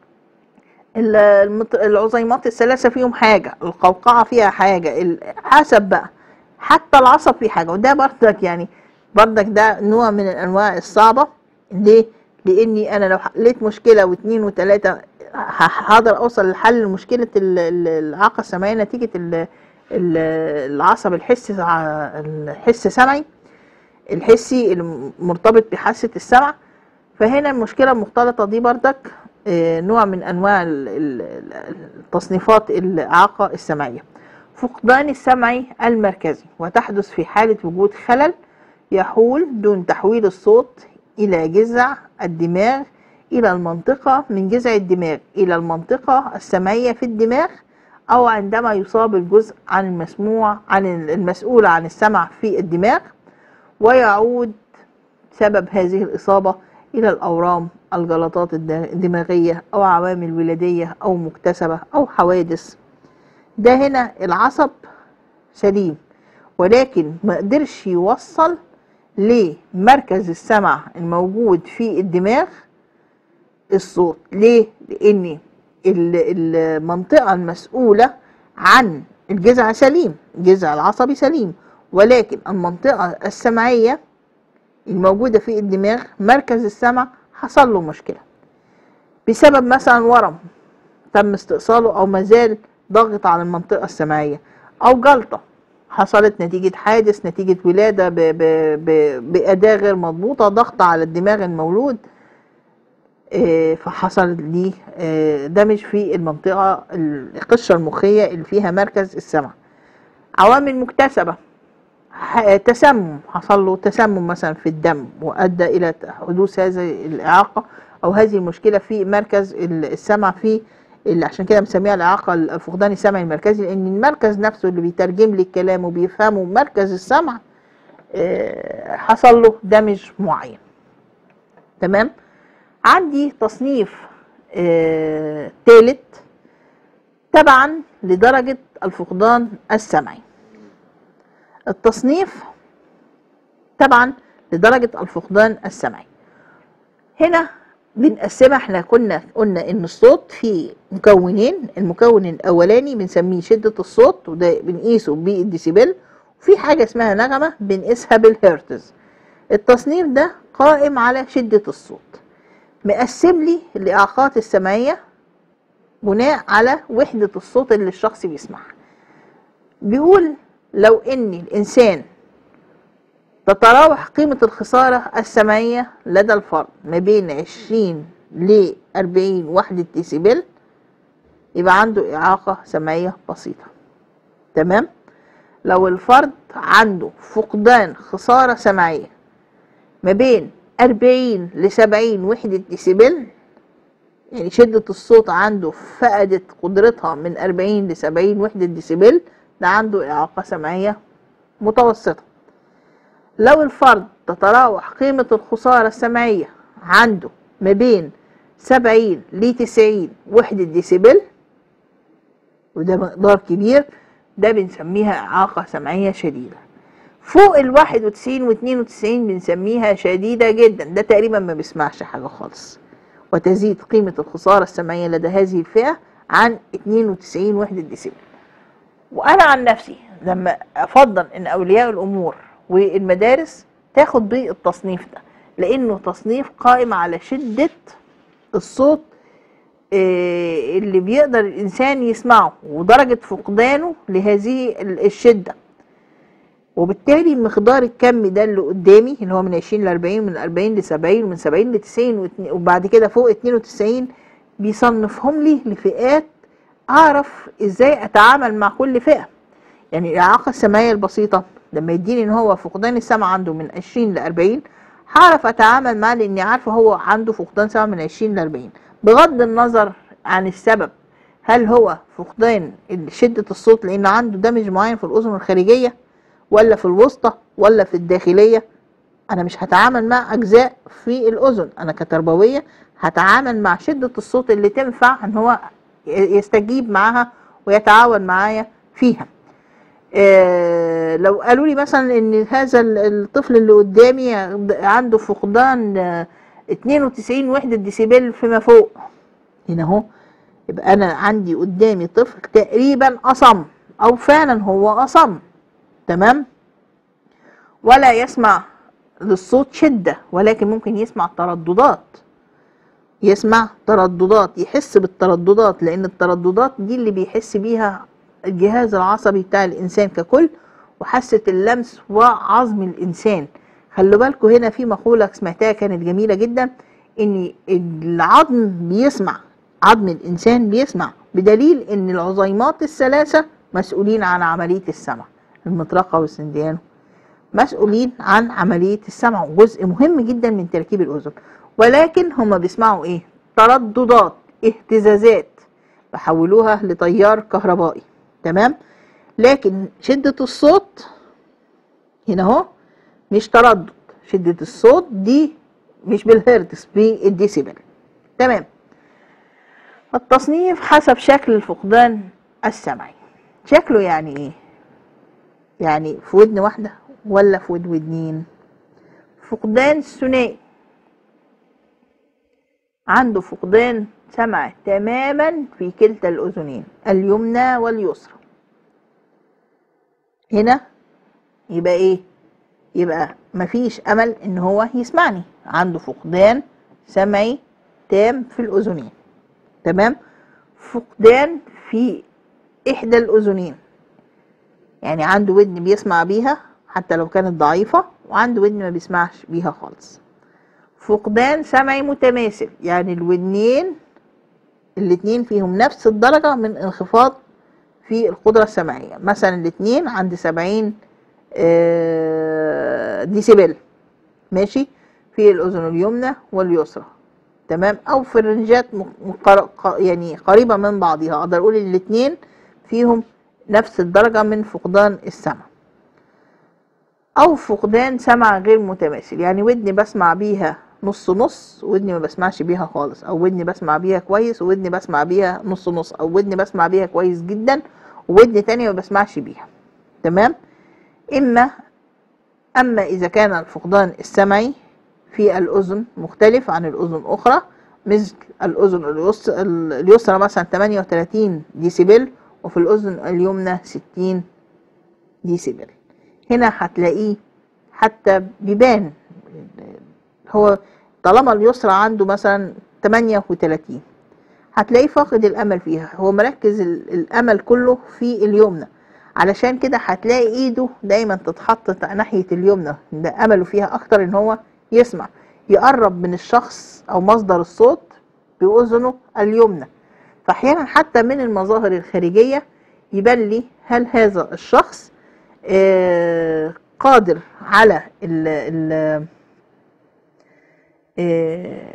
Speaker 1: ال- المت- العظيمات الثلاثه فيهم حاجه القوقعه فيها حاجه ال- حسب بقى حتى العصب فيه حاجه وده برضك يعني برضك ده نوع من الانواع الصعبه ليه لاني انا لو حليت مشكله واثنين وثلاثه ه- هقدر اوصل لحل مشكله ال- ال- الاعاقه السمعيه نتيجه ال- ال- العصب الحسي الحس سمعي الحسي المرتبط بحاسه السمع فهنا المشكله المختلطه دي بردك آه، نوع من انواع ال- ال- ال- تصنيفات الاعاقه السمعيه فقدان السمعي المركزي وتحدث في حالة وجود خلل يحول دون تحويل الصوت إلى جذع الدماغ إلى المنطقة من جذع الدماغ إلى المنطقة السمعية في الدماغ أو عندما يصاب الجزء عن المسموع عن المسؤول عن السمع في الدماغ ويعود سبب هذه الإصابة إلى الأورام الجلطات الدماغية أو عوامل ولادية أو مكتسبة أو حوادث ده هنا العصب سليم ولكن ما قدرش يوصل لمركز السمع الموجود في الدماغ الصوت ليه لان المنطقه المسؤوله عن الجذع سليم الجذع العصبي سليم ولكن المنطقه السمعيه الموجوده في الدماغ مركز السمع حصل له مشكله بسبب مثلا ورم تم استئصاله او مازال ضغط على المنطقه السمعيه او جلطه حصلت نتيجة حادث نتيجة ولادة بأداة غير مضبوطة ضغط على الدماغ المولود فحصل ليه دمج في المنطقة القشرة المخية اللي فيها مركز السمع عوامل مكتسبة تسمم حصل له تسمم مثلا في الدم وأدى إلى حدوث هذه الإعاقة أو هذه المشكلة في مركز السمع في اللي عشان كده بنسميها الإعاقة الفقدان السمعي المركزي لأن المركز نفسه اللي بيترجم لي الكلام وبيفهمه مركز السمع حصل له دمج معين تمام عندي تصنيف آه ثالث تبعا لدرجة الفقدان السمعي التصنيف تبعا لدرجة الفقدان السمعي هنا بنقسمها احنا كنا قلنا ان الصوت فيه مكونين المكون الاولاني بنسميه شدة الصوت وده بنقيسه بالديسيبل وفي حاجة اسمها نغمة بنقيسها بالهرتز التصنيف ده قائم على شدة الصوت مقسم لي الإعاقات السمعية بناء على وحدة الصوت اللي الشخص بيسمعها بيقول لو ان الانسان تتراوح قيمة الخسارة السمعية لدى الفرد ما بين عشرين ل 40 وحدة ديسيبل يبقى عنده إعاقة سمعية بسيطة تمام لو الفرد عنده فقدان خسارة سمعية ما بين 40 ل 70 وحدة ديسيبل يعني شدة الصوت عنده فقدت قدرتها من 40 ل 70 وحدة ديسيبل ده عنده إعاقة سمعية متوسطة لو الفرد تتراوح قيمة الخسارة السمعية عنده ما بين 70 ل 90 وحدة ديسيبل وده مقدار كبير ده بنسميها إعاقة سمعية شديدة فوق ال 91 و 92 بنسميها شديدة جدا ده تقريبا ما بيسمعش حاجة خالص وتزيد قيمة الخسارة السمعية لدى هذه الفئة عن 92 وحدة ديسيبل وأنا عن نفسي لما أفضل إن أولياء الأمور والمدارس تاخد بالتصنيف ده لأنه تصنيف قائم على شدة الصوت اللي بيقدر الإنسان يسمعه ودرجة فقدانه لهذه الشدة وبالتالي مقدار الكم ده اللي قدامي اللي هو من 20 ل 40 من 40 ل 70 ومن 70 ل 90 وبعد كده فوق 92 بيصنفهم لي لفئات اعرف ازاي اتعامل مع كل فئه يعني الاعاقه السمعيه البسيطه لما يديني ان هو فقدان السمع عنده من 20 ل 40 هعرف اتعامل معاه لاني عارفه هو عنده فقدان سمع من 20 ل 40 بغض النظر عن السبب هل هو فقدان شده الصوت لان عنده دمج معين في الاذن الخارجيه ولا في الوسطى ولا في الداخليه انا مش هتعامل مع اجزاء في الاذن انا كتربويه هتعامل مع شده الصوت اللي تنفع ان هو يستجيب معاها ويتعاون معايا فيها إيه لو قالوا لي مثلا ان هذا الطفل اللي قدامي عنده فقدان 92 وحدة ديسيبل فيما فوق هنا اهو يبقى انا عندي قدامي طفل تقريبا اصم او فعلا هو اصم تمام ولا يسمع للصوت شدة ولكن ممكن يسمع ترددات يسمع ترددات يحس بالترددات لان الترددات دي اللي بيحس بيها الجهاز العصبي بتاع الانسان ككل وحاسه اللمس وعظم الانسان خلوا بالكم هنا في مقوله سمعتها كانت جميله جدا ان العظم بيسمع عظم الانسان بيسمع بدليل ان العظيمات الثلاثه مسؤولين عن عملية السمع المطرقة والسنديان مسؤولين عن عملية السمع جزء مهم جدا من تركيب الأذن ولكن هما بيسمعوا ايه ترددات اهتزازات بحولوها لتيار كهربائي تمام لكن شدة الصوت هنا اهو مش تردد شدة الصوت دي مش بالهرتز بالديسيبل تمام التصنيف حسب شكل الفقدان السمعي شكله يعني ايه يعني في ودن واحدة ولا في ودن ودنين فقدان ثنائي عنده فقدان سمع تماما في كلتا الأذنين اليمنى واليسرى هنا يبقى ايه يبقى مفيش امل ان هو يسمعني عنده فقدان سمعي تام في الاذنين تمام فقدان في احدى الاذنين يعني عنده ودن بيسمع بيها حتى لو كانت ضعيفة وعنده ودن ما بيسمعش بيها خالص فقدان سمعي متماثل يعني الودنين الاتنين فيهم نفس الدرجة من انخفاض في القدرة السمعية مثلا الاتنين عند سبعين ديسيبل ماشي في الأذن اليمنى واليسرى تمام أو في الرنجات يعني قريبة من بعضها أقدر أقول الاتنين فيهم نفس الدرجة من فقدان السمع أو فقدان سمع غير متماثل يعني ودني بسمع بيها نص نص ودني ما بسمعش بيها خالص او ودني بسمع بيها كويس وودني بسمع بيها نص نص او ودني بسمع بيها كويس جدا وودن تانية ما بسمعش بيها تمام اما اما اذا كان الفقدان السمعي في الاذن مختلف عن الاذن اخرى مثل الاذن اليسرى مثلا 38 ديسيبل وفي الاذن اليمنى 60 ديسيبل هنا هتلاقيه حتى بيبان هو طالما اليسرى عنده مثلا 38 هتلاقيه فاقد الامل فيها هو مركز الامل كله في اليمنى علشان كده هتلاقي ايده دايما تتحط ناحية اليمنى ده امله فيها اكتر ان هو يسمع يقرب من الشخص او مصدر الصوت باذنه اليمنى فاحيانا حتى من المظاهر الخارجية يبان لي هل هذا الشخص آه قادر على ال ال آه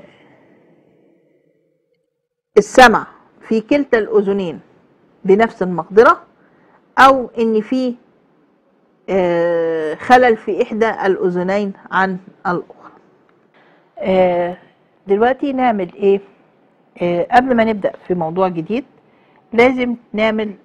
Speaker 1: السمع في كلتا الأذنين بنفس المقدرة أو إن في خلل في إحدى الأذنين عن الأخرى دلوقتي نعمل إيه قبل ما نبدأ في موضوع جديد لازم نعمل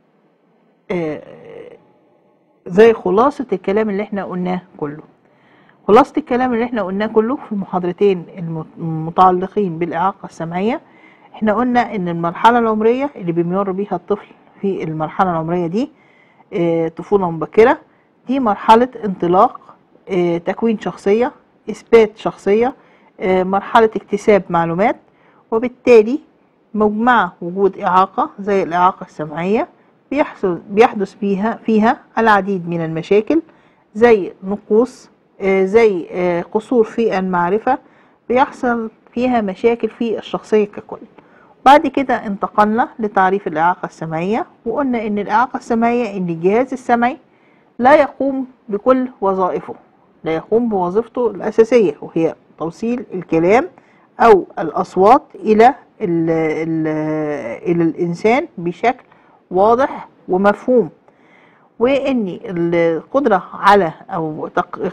Speaker 1: زي خلاصة الكلام اللي احنا قلناه كله خلاصة الكلام اللي احنا قلناه كله في المحاضرتين المتعلقين بالإعاقة السمعية احنا قلنا ان المرحلة العمرية اللي بيمر بيها الطفل في المرحلة العمرية دي اه طفولة مبكرة دي مرحلة انطلاق اه تكوين شخصية اثبات شخصية اه مرحلة اكتساب معلومات وبالتالي مجمع وجود اعاقة زي الاعاقة السمعية بيحصل بيحدث فيها فيها العديد من المشاكل زي نقوص زي قصور في المعرفة بيحصل فيها مشاكل في الشخصية ككل بعد كده انتقلنا لتعريف الإعاقة السمعية وقلنا إن الإعاقة السمعية إن الجهاز السمعي لا يقوم بكل وظائفه لا يقوم بوظيفته الأساسية وهي توصيل الكلام أو الأصوات إلى ال ال إلى الإنسان بشكل واضح ومفهوم وإن القدرة على أو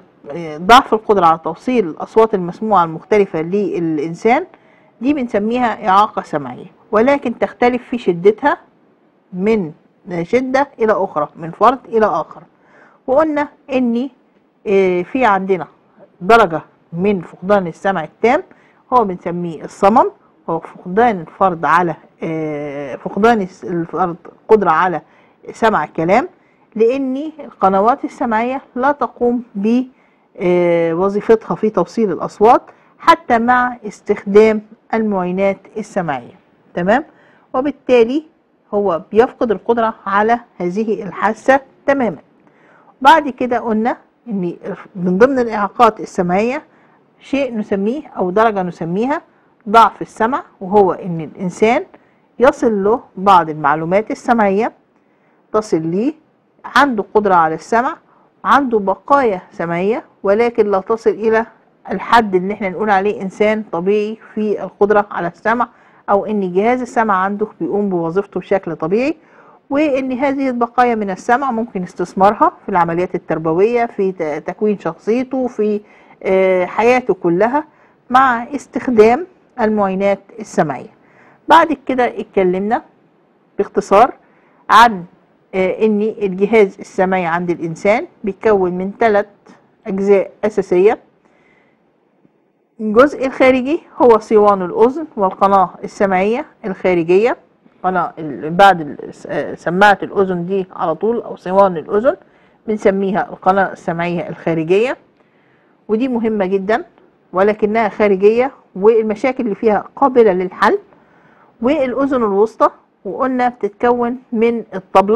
Speaker 1: ضعف القدرة على توصيل الأصوات المسموعة المختلفة للإنسان دي بنسميها إعاقة سمعية ولكن تختلف في شدتها من شدة إلى أخرى من فرد إلى آخر وقلنا إن في عندنا درجة من فقدان السمع التام هو بنسميه الصمم هو فقدان الفرد على فقدان الفرد قدرة على سمع الكلام لأن القنوات السمعية لا تقوم بوظيفتها في توصيل الأصوات حتى مع استخدام المعينات السمعية تمام وبالتالي هو بيفقد القدرة على هذه الحاسة تماما بعد كده قلنا ان من ضمن الاعاقات السمعية شيء نسميه او درجة نسميها ضعف السمع وهو ان الانسان يصل له بعض المعلومات السمعية تصل ليه عنده قدرة على السمع عنده بقايا سمعية ولكن لا تصل إلى الحد اللي احنا نقول عليه إنسان طبيعي في القدرة على السمع أو إن جهاز السمع عنده بيقوم بوظيفته بشكل طبيعي وإن هذه البقايا من السمع ممكن استثمارها في العمليات التربوية في ت- تكوين شخصيته في آه، حياته كلها مع استخدام المعينات السمعية بعد كده اتكلمنا باختصار عن آه، ان الجهاز السمعي عند الانسان بيتكون من ثلاث اجزاء اساسيه الجزء الخارجي هو صوان الاذن والقناه السمعيه الخارجيه قناه ال- بعد ال- س- آه، سماعه الاذن دي على طول او صوان الاذن بنسميها القناه السمعيه الخارجيه ودي مهمه جدا ولكنها خارجيه والمشاكل اللي فيها قابله للحل والاذن الوسطى وقلنا بتتكون من الطبله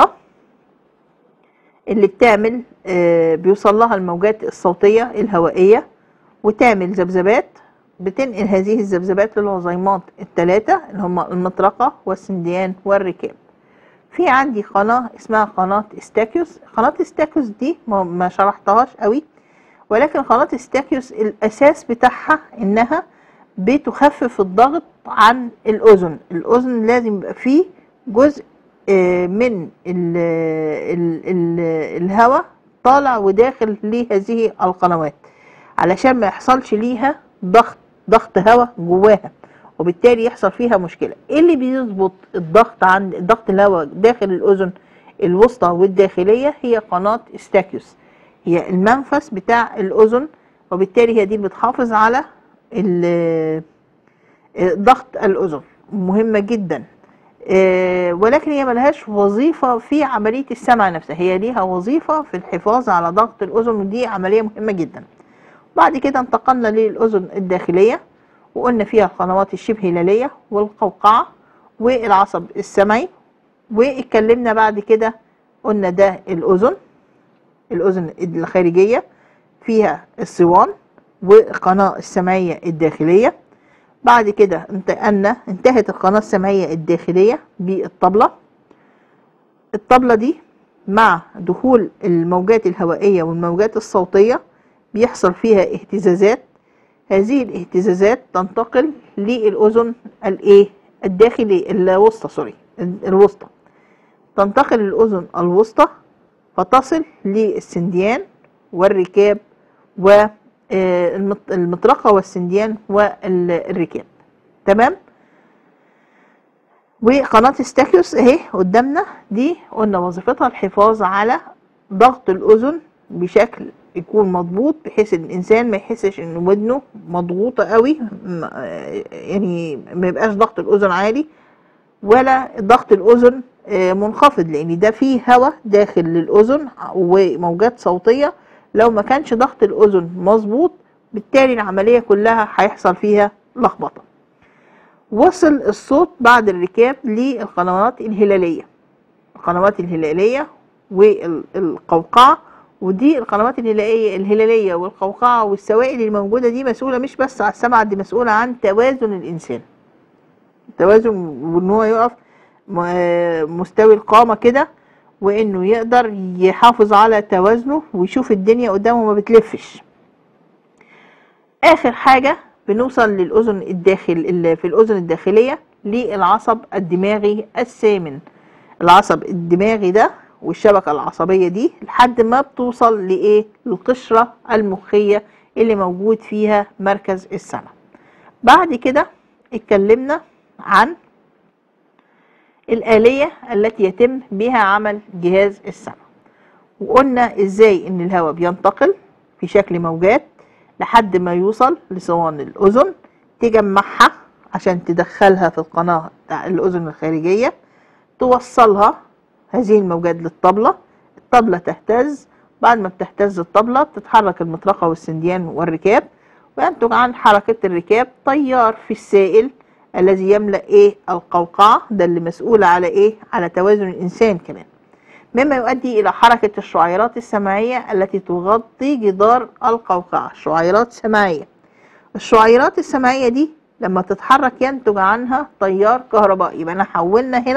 Speaker 1: اللي بتعمل آه، بيوصل لها الموجات الصوتيه الهوائيه وتعمل ذبذبات بتنقل هذه الذبذبات للعظيمات الثلاثه اللي هم المطرقه والسنديان والركاب في عندي قناه اسمها قناه استاكيوس قناه استاكيوس دي ما ما شرحتهاش قوي ولكن قناه استاكيوس الاساس بتاعها انها بتخفف الضغط عن الاذن الاذن لازم يبقى فيه جزء آه، من ال ال ال الهواء طالع وداخل لهذه القنوات علشان ما يحصلش ليها ضغط ضغط هواء جواها وبالتالي يحصل فيها مشكله ايه اللي بيظبط الضغط عند ضغط الهواء داخل الاذن الوسطى والداخليه هي قناه استاكيوس هي المنفذ بتاع الاذن وبالتالي هي دي اللي بتحافظ على ال- ضغط الاذن مهمه جدا آه، ولكن هي ملهاش وظيفة في عملية السمع نفسها هي ليها وظيفة في الحفاظ على ضغط الأذن ودي عملية مهمة جدا بعد كده انتقلنا للأذن الداخلية وقلنا فيها القنوات الشبه هلالية والقوقعة والعصب السمعي واتكلمنا بعد كده قلنا ده الأذن الأذن الخارجية فيها الصوان والقناة السمعية الداخلية بعد كده انتقلنا انتهت القناة السمعية الداخلية بالطبلة الطبلة دي مع دخول الموجات الهوائية والموجات الصوتية بيحصل فيها اهتزازات هذه الاهتزازات تنتقل للأذن الايه الداخلي الوسطى سوري الوسطى تنتقل للأذن الوسطى فتصل للسنديان والركاب والمطرقة والسنديان والركاب تمام وقناة ستاكيوس اهي قدامنا دي قلنا وظيفتها الحفاظ على ضغط الأذن بشكل يكون مضبوط بحيث ان الانسان ما يحسش ان ودنه مضغوطه قوي م- يعني ما يبقاش ضغط الاذن عالي ولا ضغط الاذن آه، منخفض لان ده فيه هواء داخل للاذن وموجات صوتيه لو ما كانش ضغط الاذن مظبوط بالتالي العمليه كلها هيحصل فيها لخبطه وصل الصوت بعد الركاب للقنوات الهلاليه القنوات الهلاليه والقوقعه ودي القنوات الهلاليه الهلاليه والقوقعه والسوائل الموجوده دي مسؤوله مش بس على السمع دي مسؤوله عن توازن الانسان التوازن وان هو يقف م- مستوي القامه كده وانه يقدر يحافظ على توازنه ويشوف الدنيا قدامه ما بتلفش اخر حاجه بنوصل للاذن الداخل ال- في الاذن الداخليه للعصب الدماغي الثامن العصب الدماغي ده والشبكه العصبيه دي لحد ما بتوصل لايه القشره المخيه اللي موجود فيها مركز السمع بعد كده اتكلمنا عن الآلية التي يتم بها عمل جهاز السمع وقلنا ازاي ان الهواء بينتقل في شكل موجات لحد ما يوصل لصوان الأذن تجمعها عشان تدخلها في القناة بتاع الأذن الخارجية توصلها هذه الموجات للطبلة الطبلة تهتز بعد ما بتهتز الطبلة بتتحرك المطرقة والسنديان والركاب وينتج عن حركة الركاب تيار في السائل الذي يملأ ايه القوقعة ده اللي مسؤول على ايه على توازن الإنسان كمان مما يؤدي إلى حركة الشعيرات السمعية التي تغطي جدار القوقعة شعيرات سمعية الشعيرات السمعية دي لما تتحرك ينتج عنها تيار كهربائي يبقى انا حولنا هنا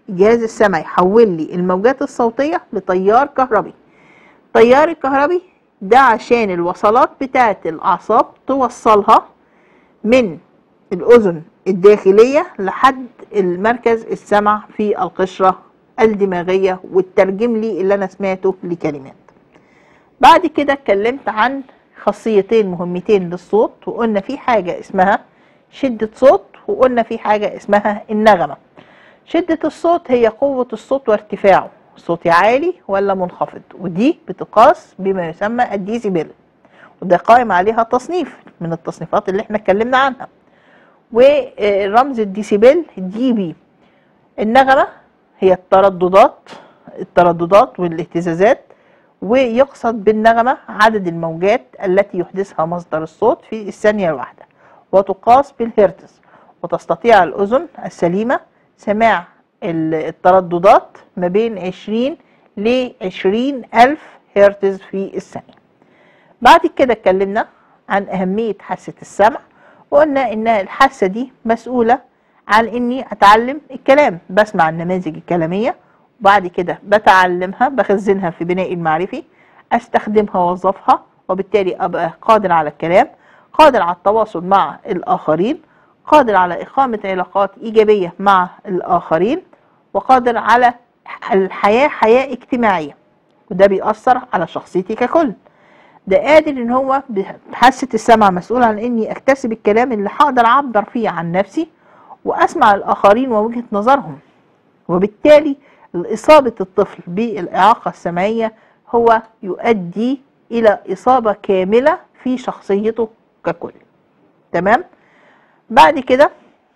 Speaker 1: الجهاز السمعي حول لي الموجات الصوتية لتيار كهربي التيار الكهربي ده عشان الوصلات بتاعة الأعصاب توصلها من الأذن الداخلية لحد المركز السمع في القشرة الدماغية والترجم لي اللي أنا سمعته لكلمات بعد كده اتكلمت عن خاصيتين مهمتين للصوت وقلنا في حاجة اسمها شدة صوت وقلنا في حاجة اسمها النغمة شدة الصوت هي قوة الصوت وارتفاعه صوتي عالي ولا منخفض ودي بتقاس بما يسمى الديسيبل وده قائم عليها تصنيف من التصنيفات اللي احنا اتكلمنا عنها ورمز الديسيبل دي بي النغمة هي الترددات الترددات والاهتزازات ويقصد بالنغمة عدد الموجات التي يحدثها مصدر الصوت في الثانية الواحدة وتقاس بالهرتز وتستطيع الأذن السليمة سماع الترددات ما بين 20 ل 20 ألف هرتز في الثانية بعد كده اتكلمنا عن أهمية حاسة السمع وقلنا إن الحاسة دي مسؤولة عن إني أتعلم الكلام بسمع النماذج الكلامية وبعد كده بتعلمها بخزنها في بنائي المعرفي أستخدمها وأوظفها وبالتالي أبقى قادر على الكلام قادر على التواصل مع الآخرين قادر على إقامة علاقات إيجابية مع الآخرين وقادر على الحياة حياة اجتماعية وده بيأثر على شخصيتي ككل ده قادر ان هو بحاسة السمع مسؤول عن اني اكتسب الكلام اللي هقدر اعبر فيه عن نفسي واسمع الاخرين ووجهة نظرهم وبالتالي اصابة الطفل بالاعاقة السمعية هو يؤدي الى اصابة كاملة في شخصيته ككل تمام بعد كده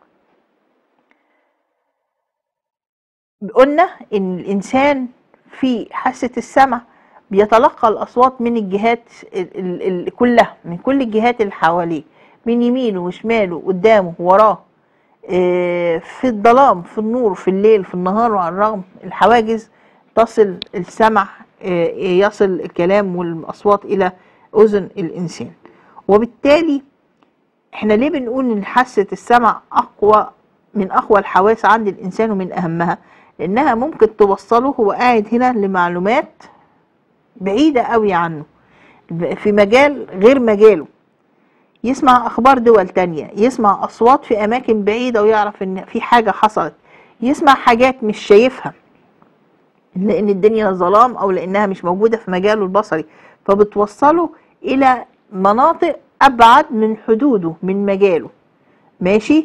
Speaker 1: قلنا ان الانسان في حاسة السمع بيتلقى الاصوات من الجهات ال ال كلها من كل الجهات اللي حواليه من يمينه وشماله قدامه وراه اه في الظلام في النور في الليل في النهار وعلى الرغم الحواجز تصل السمع اه يصل الكلام والاصوات الى اذن الانسان وبالتالي احنا ليه بنقول ان حاسه السمع اقوى من اقوى الحواس عند الانسان ومن اهمها لانها ممكن توصله هو قاعد هنا لمعلومات بعيدة قوي عنه في مجال غير مجاله يسمع اخبار دول تانية يسمع اصوات في اماكن بعيدة ويعرف ان في حاجة حصلت يسمع حاجات مش شايفها لان الدنيا ظلام او لانها مش موجودة في مجاله البصري فبتوصله الى مناطق ابعد من حدوده من مجاله ماشي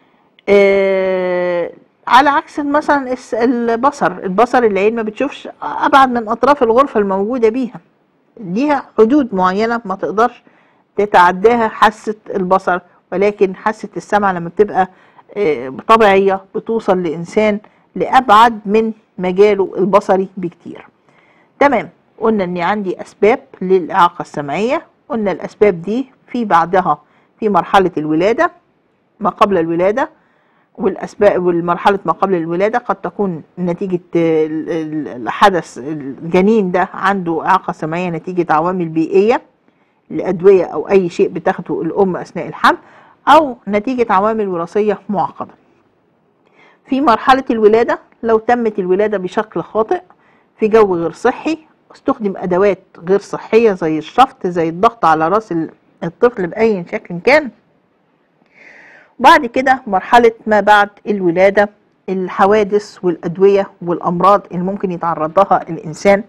Speaker 1: آه على عكس مثلا البصر البصر العين ما بتشوفش ابعد من اطراف الغرفه الموجوده بيها ليها حدود معينه ما تقدرش تتعداها حاسه البصر ولكن حاسه السمع لما بتبقى طبيعيه بتوصل لانسان لابعد من مجاله البصري بكتير تمام قلنا ان عندي اسباب للاعاقه السمعيه قلنا الاسباب دي في بعدها في مرحله الولاده ما قبل الولاده والاسباب والمرحله ما قبل الولاده قد تكون نتيجه الحدث الجنين ده عنده اعاقه سمعيه نتيجه عوامل بيئيه لادويه او اي شيء بتاخده الام اثناء الحمل او نتيجه عوامل وراثيه معقده في مرحله الولاده لو تمت الولاده بشكل خاطئ في جو غير صحي استخدم ادوات غير صحيه زي الشفط زي الضغط على راس الطفل باي شكل كان بعد كده مرحلة ما بعد الولادة الحوادث والأدوية والأمراض اللي ممكن يتعرض لها الإنسان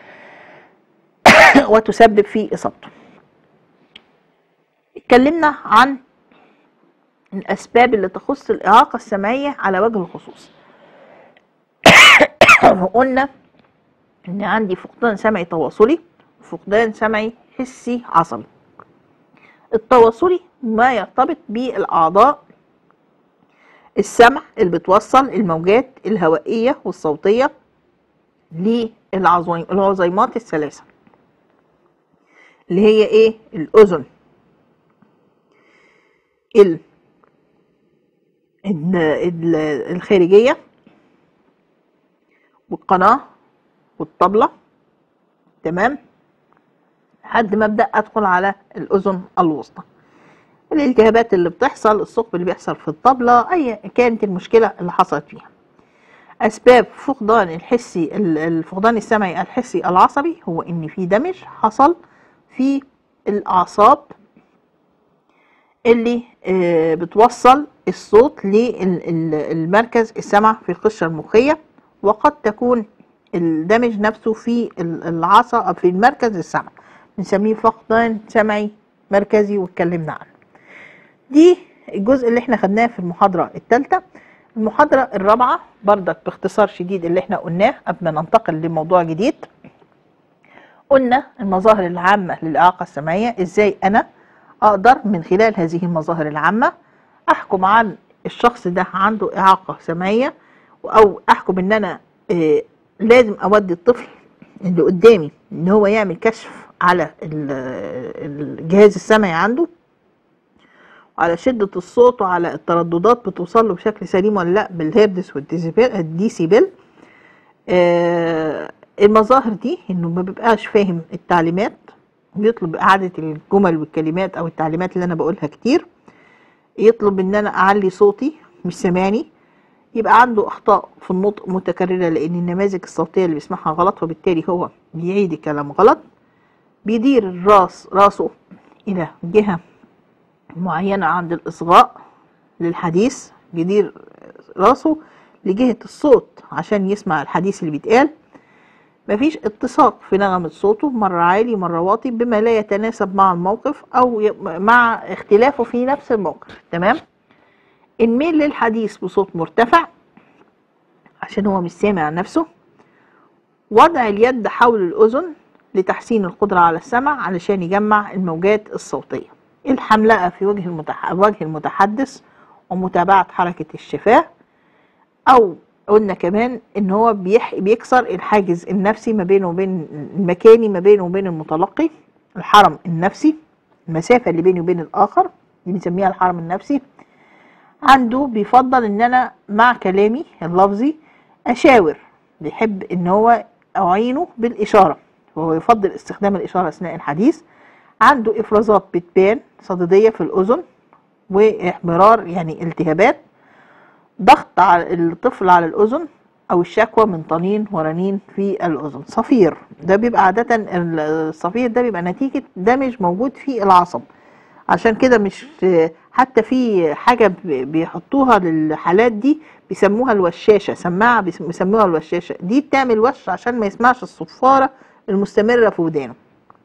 Speaker 1: وتسبب في إصابته اتكلمنا عن الأسباب اللي تخص الإعاقة السمعية على وجه الخصوص قلنا إن عندي فقدان سمعي تواصلي وفقدان سمعي حسي عصبي التواصلي ما يرتبط بالأعضاء السمع اللي بتوصل الموجات الهوائية والصوتية للعظيمات الثلاثة اللي هي ايه الأذن ال الخارجية والقناة والطبلة تمام لحد ما ابدا ادخل على الاذن الوسطى الالتهابات اللي بتحصل الثقب اللي بيحصل في الطبله اي كانت المشكله اللي حصلت فيها اسباب فقدان الحسي ال- الفقدان السمعي الحسي العصبي هو ان في دمج حصل في الاعصاب اللي آه، بتوصل الصوت للمركز السمع في القشرة المخية وقد تكون الدمج نفسه في ال- العصا في المركز السمع بنسميه فقدان سمعي مركزي واتكلمنا عنه دي الجزء اللي احنا خدناه في المحاضرة الثالثة المحاضرة الرابعة بردك باختصار شديد اللي احنا قلناه قبل ما ننتقل لموضوع جديد قلنا المظاهر العامة للإعاقة السمعية ازاي أنا أقدر من خلال هذه المظاهر العامة أحكم عن الشخص ده عنده إعاقة سمعية أو أحكم إن أنا آه، لازم أودي الطفل اللي قدامي إن هو يعمل كشف على ال- الجهاز السمعي عنده وعلى شدة الصوت وعلى الترددات بتوصل له بشكل سليم ولا لا بالهيردس والديسيبل الديسيبل آه المظاهر دي انه ما بيبقاش فاهم التعليمات بيطلب اعادة الجمل والكلمات او التعليمات اللي انا بقولها كتير يطلب ان انا اعلي صوتي مش سامعني يبقى عنده اخطاء في النطق متكررة لان النماذج الصوتية اللي بيسمعها غلط وبالتالي هو بيعيد الكلام غلط بيدير الراس راسه الى جهة معينة عند الإصغاء للحديث بيدير راسه لجهة الصوت عشان يسمع الحديث اللي بيتقال مفيش اتساق في نغمة صوته مرة عالي مرة واطي بما لا يتناسب مع الموقف أو ي- مع اختلافه في نفس الموقف تمام الميل للحديث بصوت مرتفع عشان هو مش سامع نفسه وضع اليد حول الأذن لتحسين القدرة على السمع علشان يجمع الموجات الصوتية الحملقة في وجه المتح... وجه المتحدث ومتابعة حركة الشفاه أو قلنا كمان إن هو بيح... بيكسر الحاجز النفسي ما بينه وبين المكاني ما بينه وبين المتلقي الحرم النفسي المسافة اللي بيني وبين الآخر دي بنسميها الحرم النفسي عنده بيفضل إن أنا مع كلامي اللفظي أشاور بيحب إن هو أعينه بالإشارة وهو يفضل استخدام الإشارة أثناء الحديث عنده إفرازات بتبان صديدية في الأذن وإحمرار يعني التهابات ضغط على الطفل على الأذن أو الشكوى من طنين ورنين في الأذن صفير ده بيبقى عادة الصفير ده بيبقى نتيجة دمج موجود في العصب عشان كده مش حتى في حاجة بي- بيحطوها للحالات دي بيسموها الوشاشة سماعة بيس- بيسموها الوشاشة دي بتعمل وش عشان ما يسمعش الصفارة المستمرة في ودانه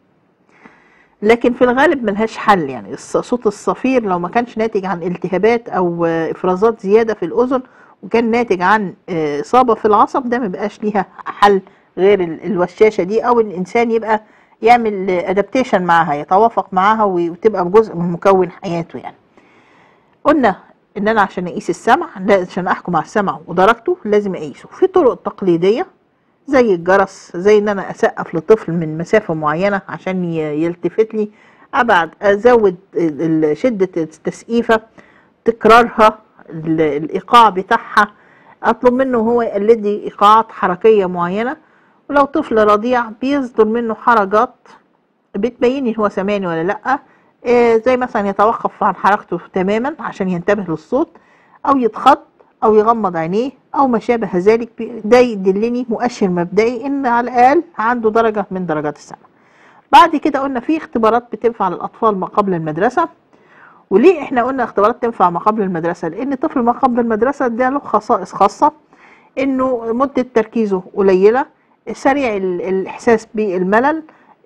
Speaker 1: لكن في الغالب ملهاش حل يعني الص- صوت الصفير لو ما كانش ناتج عن التهابات او آه، افرازات زياده في الاذن وكان ناتج عن آه، اصابه في العصب ده ما بيبقاش ليها حل غير ال- الوشاشه دي او الانسان يبقى يعمل ادابتيشن معاها يتوافق معاها وتبقى جزء من مكون حياته يعني قلنا ان انا عشان اقيس السمع لا عشان احكم على السمع ودرجته لازم اقيسه في طرق تقليديه زي الجرس زي ان انا اسقف لطفل من مسافه معينه عشان ي- يلتفت لي ابعد ازود ال- ال- شده التسقيفه تكرارها ال- الايقاع بتاعها اطلب منه هو يقلد لي ايقاعات حركيه معينه ولو طفل رضيع بيصدر منه حركات بتبين لي هو سامعني ولا لا آه، زي مثلا يتوقف عن حركته تماما عشان ينتبه للصوت او يتخض او يغمض عينيه او ما شابه ذلك بي- ده يدلني مؤشر مبدئي ان على الاقل عنده درجه من درجات السمع بعد كده قلنا في اختبارات بتنفع للاطفال ما قبل المدرسه وليه احنا قلنا اختبارات تنفع ما قبل المدرسه لان طفل ما قبل المدرسه ده له خصائص خاصه انه مده تركيزه قليله سريع ال- الاحساس بالملل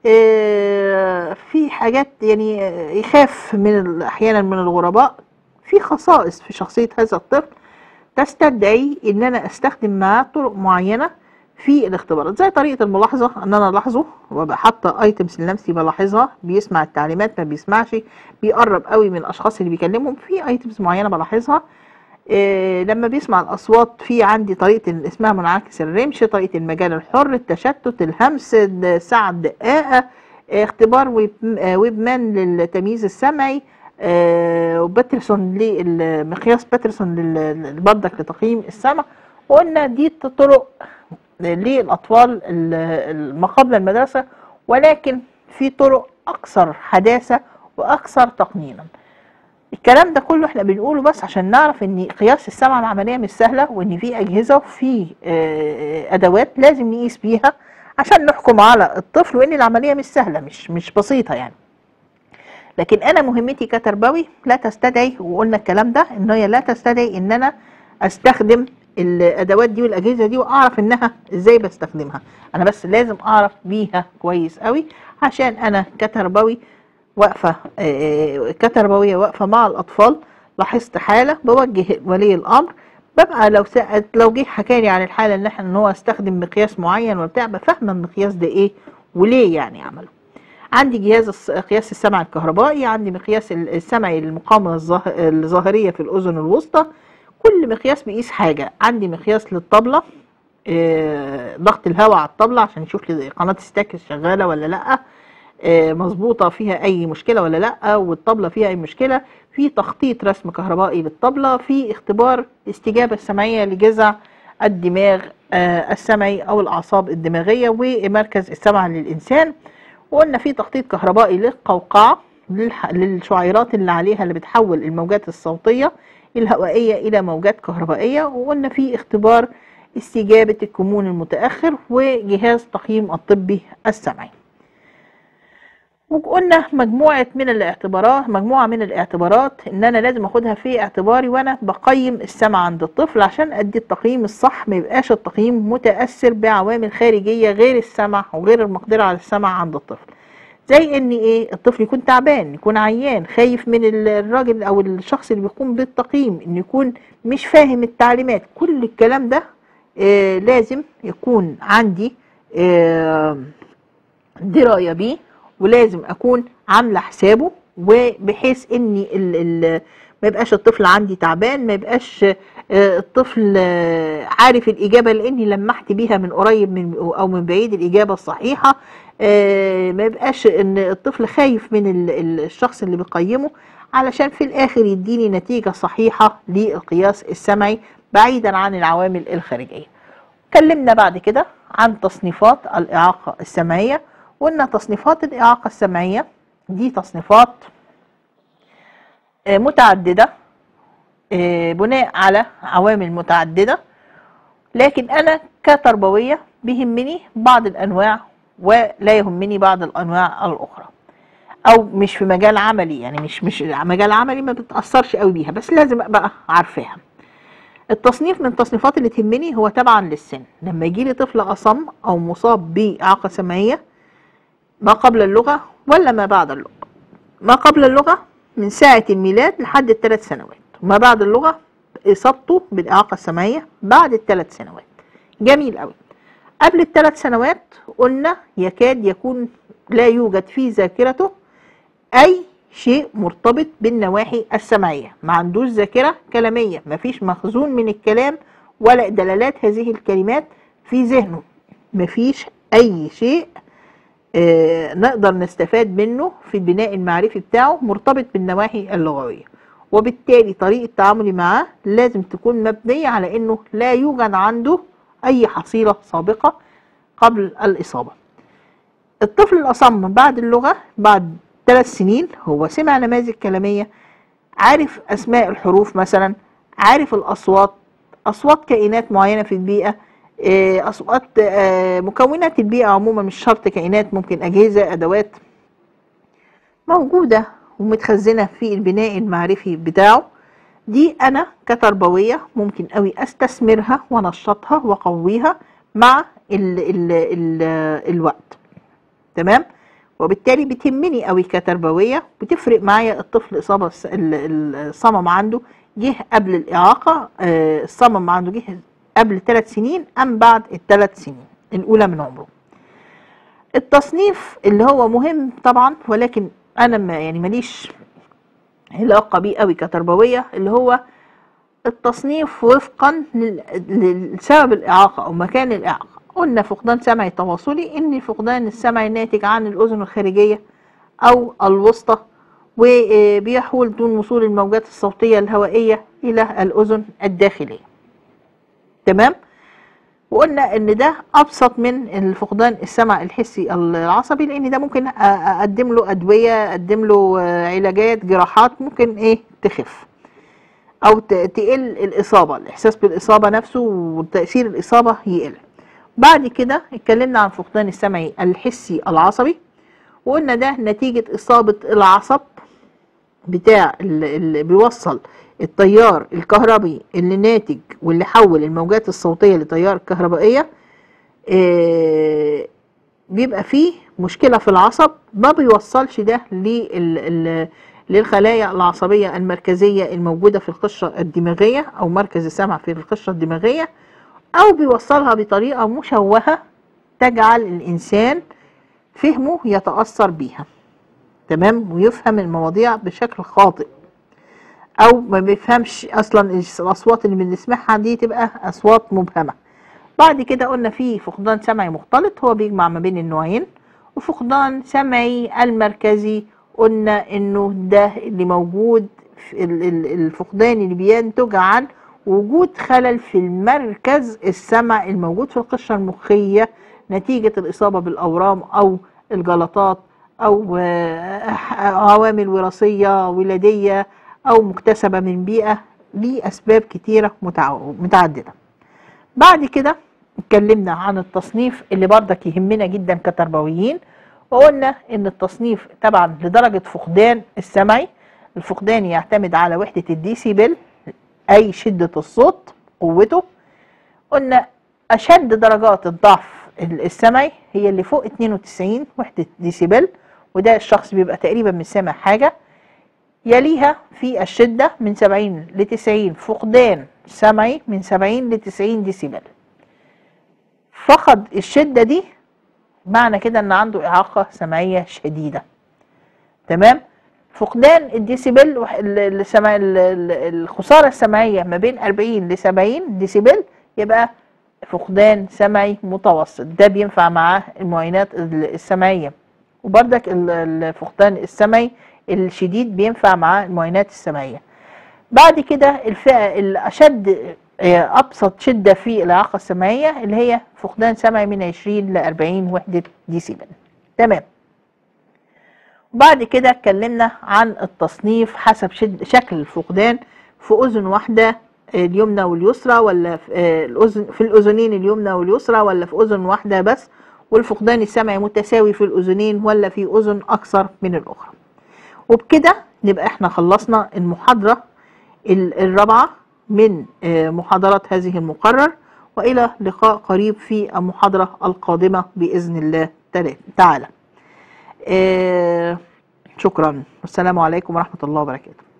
Speaker 1: آه، في حاجات يعني آه، يخاف من ال- احيانا من الغرباء في خصائص في شخصيه هذا الطفل تستدعي ان انا استخدم معاه طرق معينه في الاختبارات زي طريقه الملاحظه ان انا الاحظه وابقى حاطه ايتمز لنفسي بلاحظها بيسمع التعليمات ما بيسمعش بيقرب قوي من الاشخاص اللي بيكلمهم في ايتمز معينه بلاحظها إيه لما بيسمع الاصوات في عندي طريقه اللي اسمها منعكس الرمش طريقه المجال الحر التشتت الهمس الساعه الدقائق إيه، اختبار ويب آه، ويبمان للتمييز السمعي آه، وباترسون للمقياس باترسون لل- بردك لتقييم السمع وقلنا دي طرق للاطفال ال- ما قبل المدرسه ولكن في طرق اكثر حداثه واكثر تقنينا الكلام ده كله احنا بنقوله بس عشان نعرف ان قياس السمع العمليه مش سهله وان في اجهزه وفي آه، ادوات لازم نقيس بيها عشان نحكم على الطفل وان العمليه مش سهله مش مش بسيطه يعني لكن انا مهمتي كتربوي لا تستدعي وقلنا الكلام ده ان هي لا تستدعي ان انا استخدم الادوات دي والاجهزه دي واعرف انها ازاي بستخدمها انا بس لازم اعرف بيها كويس قوي عشان انا كتربوي واقفه آه، كتربويه واقفه مع الاطفال لاحظت حاله بوجه ولي الامر ببقى لو سأل لو جه حكى لي عن الحاله ان احنا ان هو استخدم مقياس معين وبتاع ببقى فاهمه المقياس ده ايه وليه يعني عمله عندي جهاز الس- قياس السمع الكهربائي عندي مقياس ال- السمعي للمقاومه الظاه- الظاهريه في الاذن الوسطى كل مقياس بيقيس حاجه عندي مقياس للطبله آه، ضغط الهواء على الطبله عشان يشوف لي قناه ستاكس شغاله ولا لا آه، مظبوطه فيها اي مشكله ولا لا والطبله فيها اي مشكله في تخطيط رسم كهربائي للطبله في اختبار الاستجابه السمعيه لجذع الدماغ آه، السمعي او الاعصاب الدماغيه ومركز السمع للانسان وقلنا في تخطيط كهربائي للقوقعه للح- للشعيرات اللي عليها اللي بتحول الموجات الصوتيه الهوائيه الى موجات كهربائيه وقلنا في اختبار استجابه الكمون المتاخر وجهاز تقييم الطبي السمعي وقلنا مجموعة من الاعتبارات مجموعة من الاعتبارات ان انا لازم اخدها في اعتباري وانا بقيم السمع عند الطفل عشان ادي التقييم الصح ما يبقاش التقييم متأثر بعوامل خارجية غير السمع وغير المقدرة على السمع عند الطفل زي ان ايه الطفل يكون تعبان يكون عيان خايف من ال- الراجل او الشخص اللي بيقوم بالتقييم انه يكون مش فاهم التعليمات كل الكلام ده آه لازم يكون عندي آه درايه بيه ولازم اكون عامله حسابه وبحيث ان ال ال ما يبقاش الطفل عندي تعبان ما يبقاش آه، الطفل آه، عارف الاجابه لاني لمحت بيها من قريب من او من بعيد الاجابه الصحيحه آه، ما يبقاش ان الطفل خايف من ال- ال- الشخص اللي بيقيمه علشان في الاخر يديني نتيجه صحيحه للقياس السمعي بعيدا عن العوامل الخارجيه اتكلمنا بعد كده عن تصنيفات الإعاقة السمعية وقلنا تصنيفات الإعاقة السمعية دي تصنيفات آه، متعددة آه، بناء على عوامل متعددة لكن أنا كتربوية بيهمني بعض الأنواع ولا يهمني بعض الأنواع الأخرى أو مش في مجال عملي يعني مش مش مجال عملي ما بتأثرش قوي بيها بس لازم أبقى عارفاها التصنيف من التصنيفات اللي تهمني هو تبعا للسن لما يجي لي طفل أصم أو مصاب بإعاقة سمعية ما قبل اللغة ولا ما بعد اللغة ما قبل اللغة من ساعة الميلاد لحد الثلاث سنوات وما بعد اللغة إصابته بالإعاقة السمعية بعد الثلاث سنوات جميل قوي قبل الثلاث سنوات قلنا يكاد يكون لا يوجد في ذاكرته أي شيء مرتبط بالنواحي السمعية ما عندوش ذاكرة كلامية ما فيش مخزون من الكلام ولا دلالات هذه الكلمات في ذهنه ما فيش أي شيء آه، نقدر نستفاد منه في البناء المعرفي بتاعه مرتبط بالنواحي اللغوية وبالتالي طريقة تعاملي معاه لازم تكون مبنية على انه لا يوجد عنده اي حصيلة سابقة قبل الإصابة الطفل الأصم بعد اللغة بعد ثلاث سنين هو سمع نماذج كلامية عارف أسماء الحروف مثلا عارف الأصوات أصوات كائنات معينة في البيئة آه، أصوات آه، مكونات البيئة عموما مش شرط كائنات ممكن أجهزة أدوات موجودة ومتخزنة في البناء المعرفي بتاعه دي أنا كتربوية ممكن أوي أستثمرها وأنشطها وأقويها مع ال ال ال الوقت تمام وبالتالي بتهمني قوي كتربويه بتفرق معايا الطفل اصابه الس- ال- ال- الصمم عنده جه قبل الاعاقه آه، الصمم عنده جه قبل ثلاث سنين ام بعد الثلاث سنين الاولى من عمره التصنيف اللي هو مهم طبعا ولكن انا ما يعني ماليش علاقه بيه قوي كتربويه اللي هو التصنيف وفقا لل- لسبب الإعاقة أو مكان الإعاقة قلنا فقدان سمعي تواصلي إن الفقدان السمعي ناتج عن الأذن الخارجية أو الوسطى وبيحول دون وصول الموجات الصوتية الهوائية إلى الأذن الداخلية تمام وقلنا ان ده ابسط من الفقدان السمع الحسي العصبي لان ده ممكن أ- اقدم له ادويه اقدم له آه، علاجات جراحات ممكن ايه تخف او ت- تقل الاصابه الاحساس بالاصابه نفسه وتاثير الاصابه يقل بعد كده اتكلمنا عن فقدان السمع الحسي العصبي وقلنا ده نتيجه اصابه العصب بتاع اللي اللي بيوصل التيار الكهربي اللي ناتج واللي حول الموجات الصوتيه لتيار كهربائيه آه، بيبقى فيه مشكله في العصب ما بيوصلش ده لل- ال- للخلايا العصبيه المركزيه الموجوده في القشره الدماغيه او مركز السمع في القشره الدماغيه او بيوصلها بطريقه مشوهه تجعل الانسان فهمه يتاثر بيها تمام ويفهم المواضيع بشكل خاطئ او ما بيفهمش اصلا الاصوات اللي بنسمعها دي تبقى اصوات مبهمه بعد كده قلنا في فقدان سمعي مختلط هو بيجمع ما بين النوعين وفقدان سمعي المركزي قلنا انه ده اللي موجود في ال- ال- الفقدان اللي بينتج عن وجود خلل في المركز السمع الموجود في القشره المخيه نتيجه الاصابه بالاورام او الجلطات او آه، عوامل وراثيه ولاديه او مكتسبه من بيئه لاسباب كتيره متع- متعدده بعد كده اتكلمنا عن التصنيف اللي برضك يهمنا جدا كتربويين وقلنا ان التصنيف طبعا لدرجة فقدان السمعي الفقدان يعتمد على وحدة الديسيبل اي شدة الصوت قوته قلنا اشد درجات الضعف السمعي هي اللي فوق 92 وحدة ديسيبل وده الشخص بيبقى تقريبا مش سامع حاجة يليها في الشدة من 70 ل 90 فقدان سمعي من 70 ل 90 ديسيبل فقد الشدة دي معنى كده ان عنده إعاقة سمعية شديدة تمام فقدان الديسيبل وح- ال- السمع ال- ال- الخسارة السمعية ما بين 40 ل 70 ديسيبل يبقى فقدان سمعي متوسط ده بينفع معاه المعاينات ال- السمعية وبرضك ال- الفقدان السمعي الشديد بينفع معاه المعاينات السمعية بعد كده الفئة الأشد آه، أبسط شدة في الإعاقة السمعية اللي هي فقدان سمعي من 20 ل 40 وحدة ديسيبل تمام بعد كده اتكلمنا عن التصنيف حسب شد شكل الفقدان في أذن واحدة آه، اليمنى واليسرى ولا في آه، الأذن في الأذنين اليمنى واليسرى ولا في أذن واحدة بس والفقدان السمعي متساوي في الأذنين ولا في أذن أكثر من الأخرى وبكده نبقى احنا خلصنا المحاضرة ال- الرابعة من آه، محاضرات هذه المقرر وإلى لقاء قريب في المحاضرة القادمة بإذن الله تلا- تعالى آه، شكرا والسلام عليكم ورحمة الله وبركاته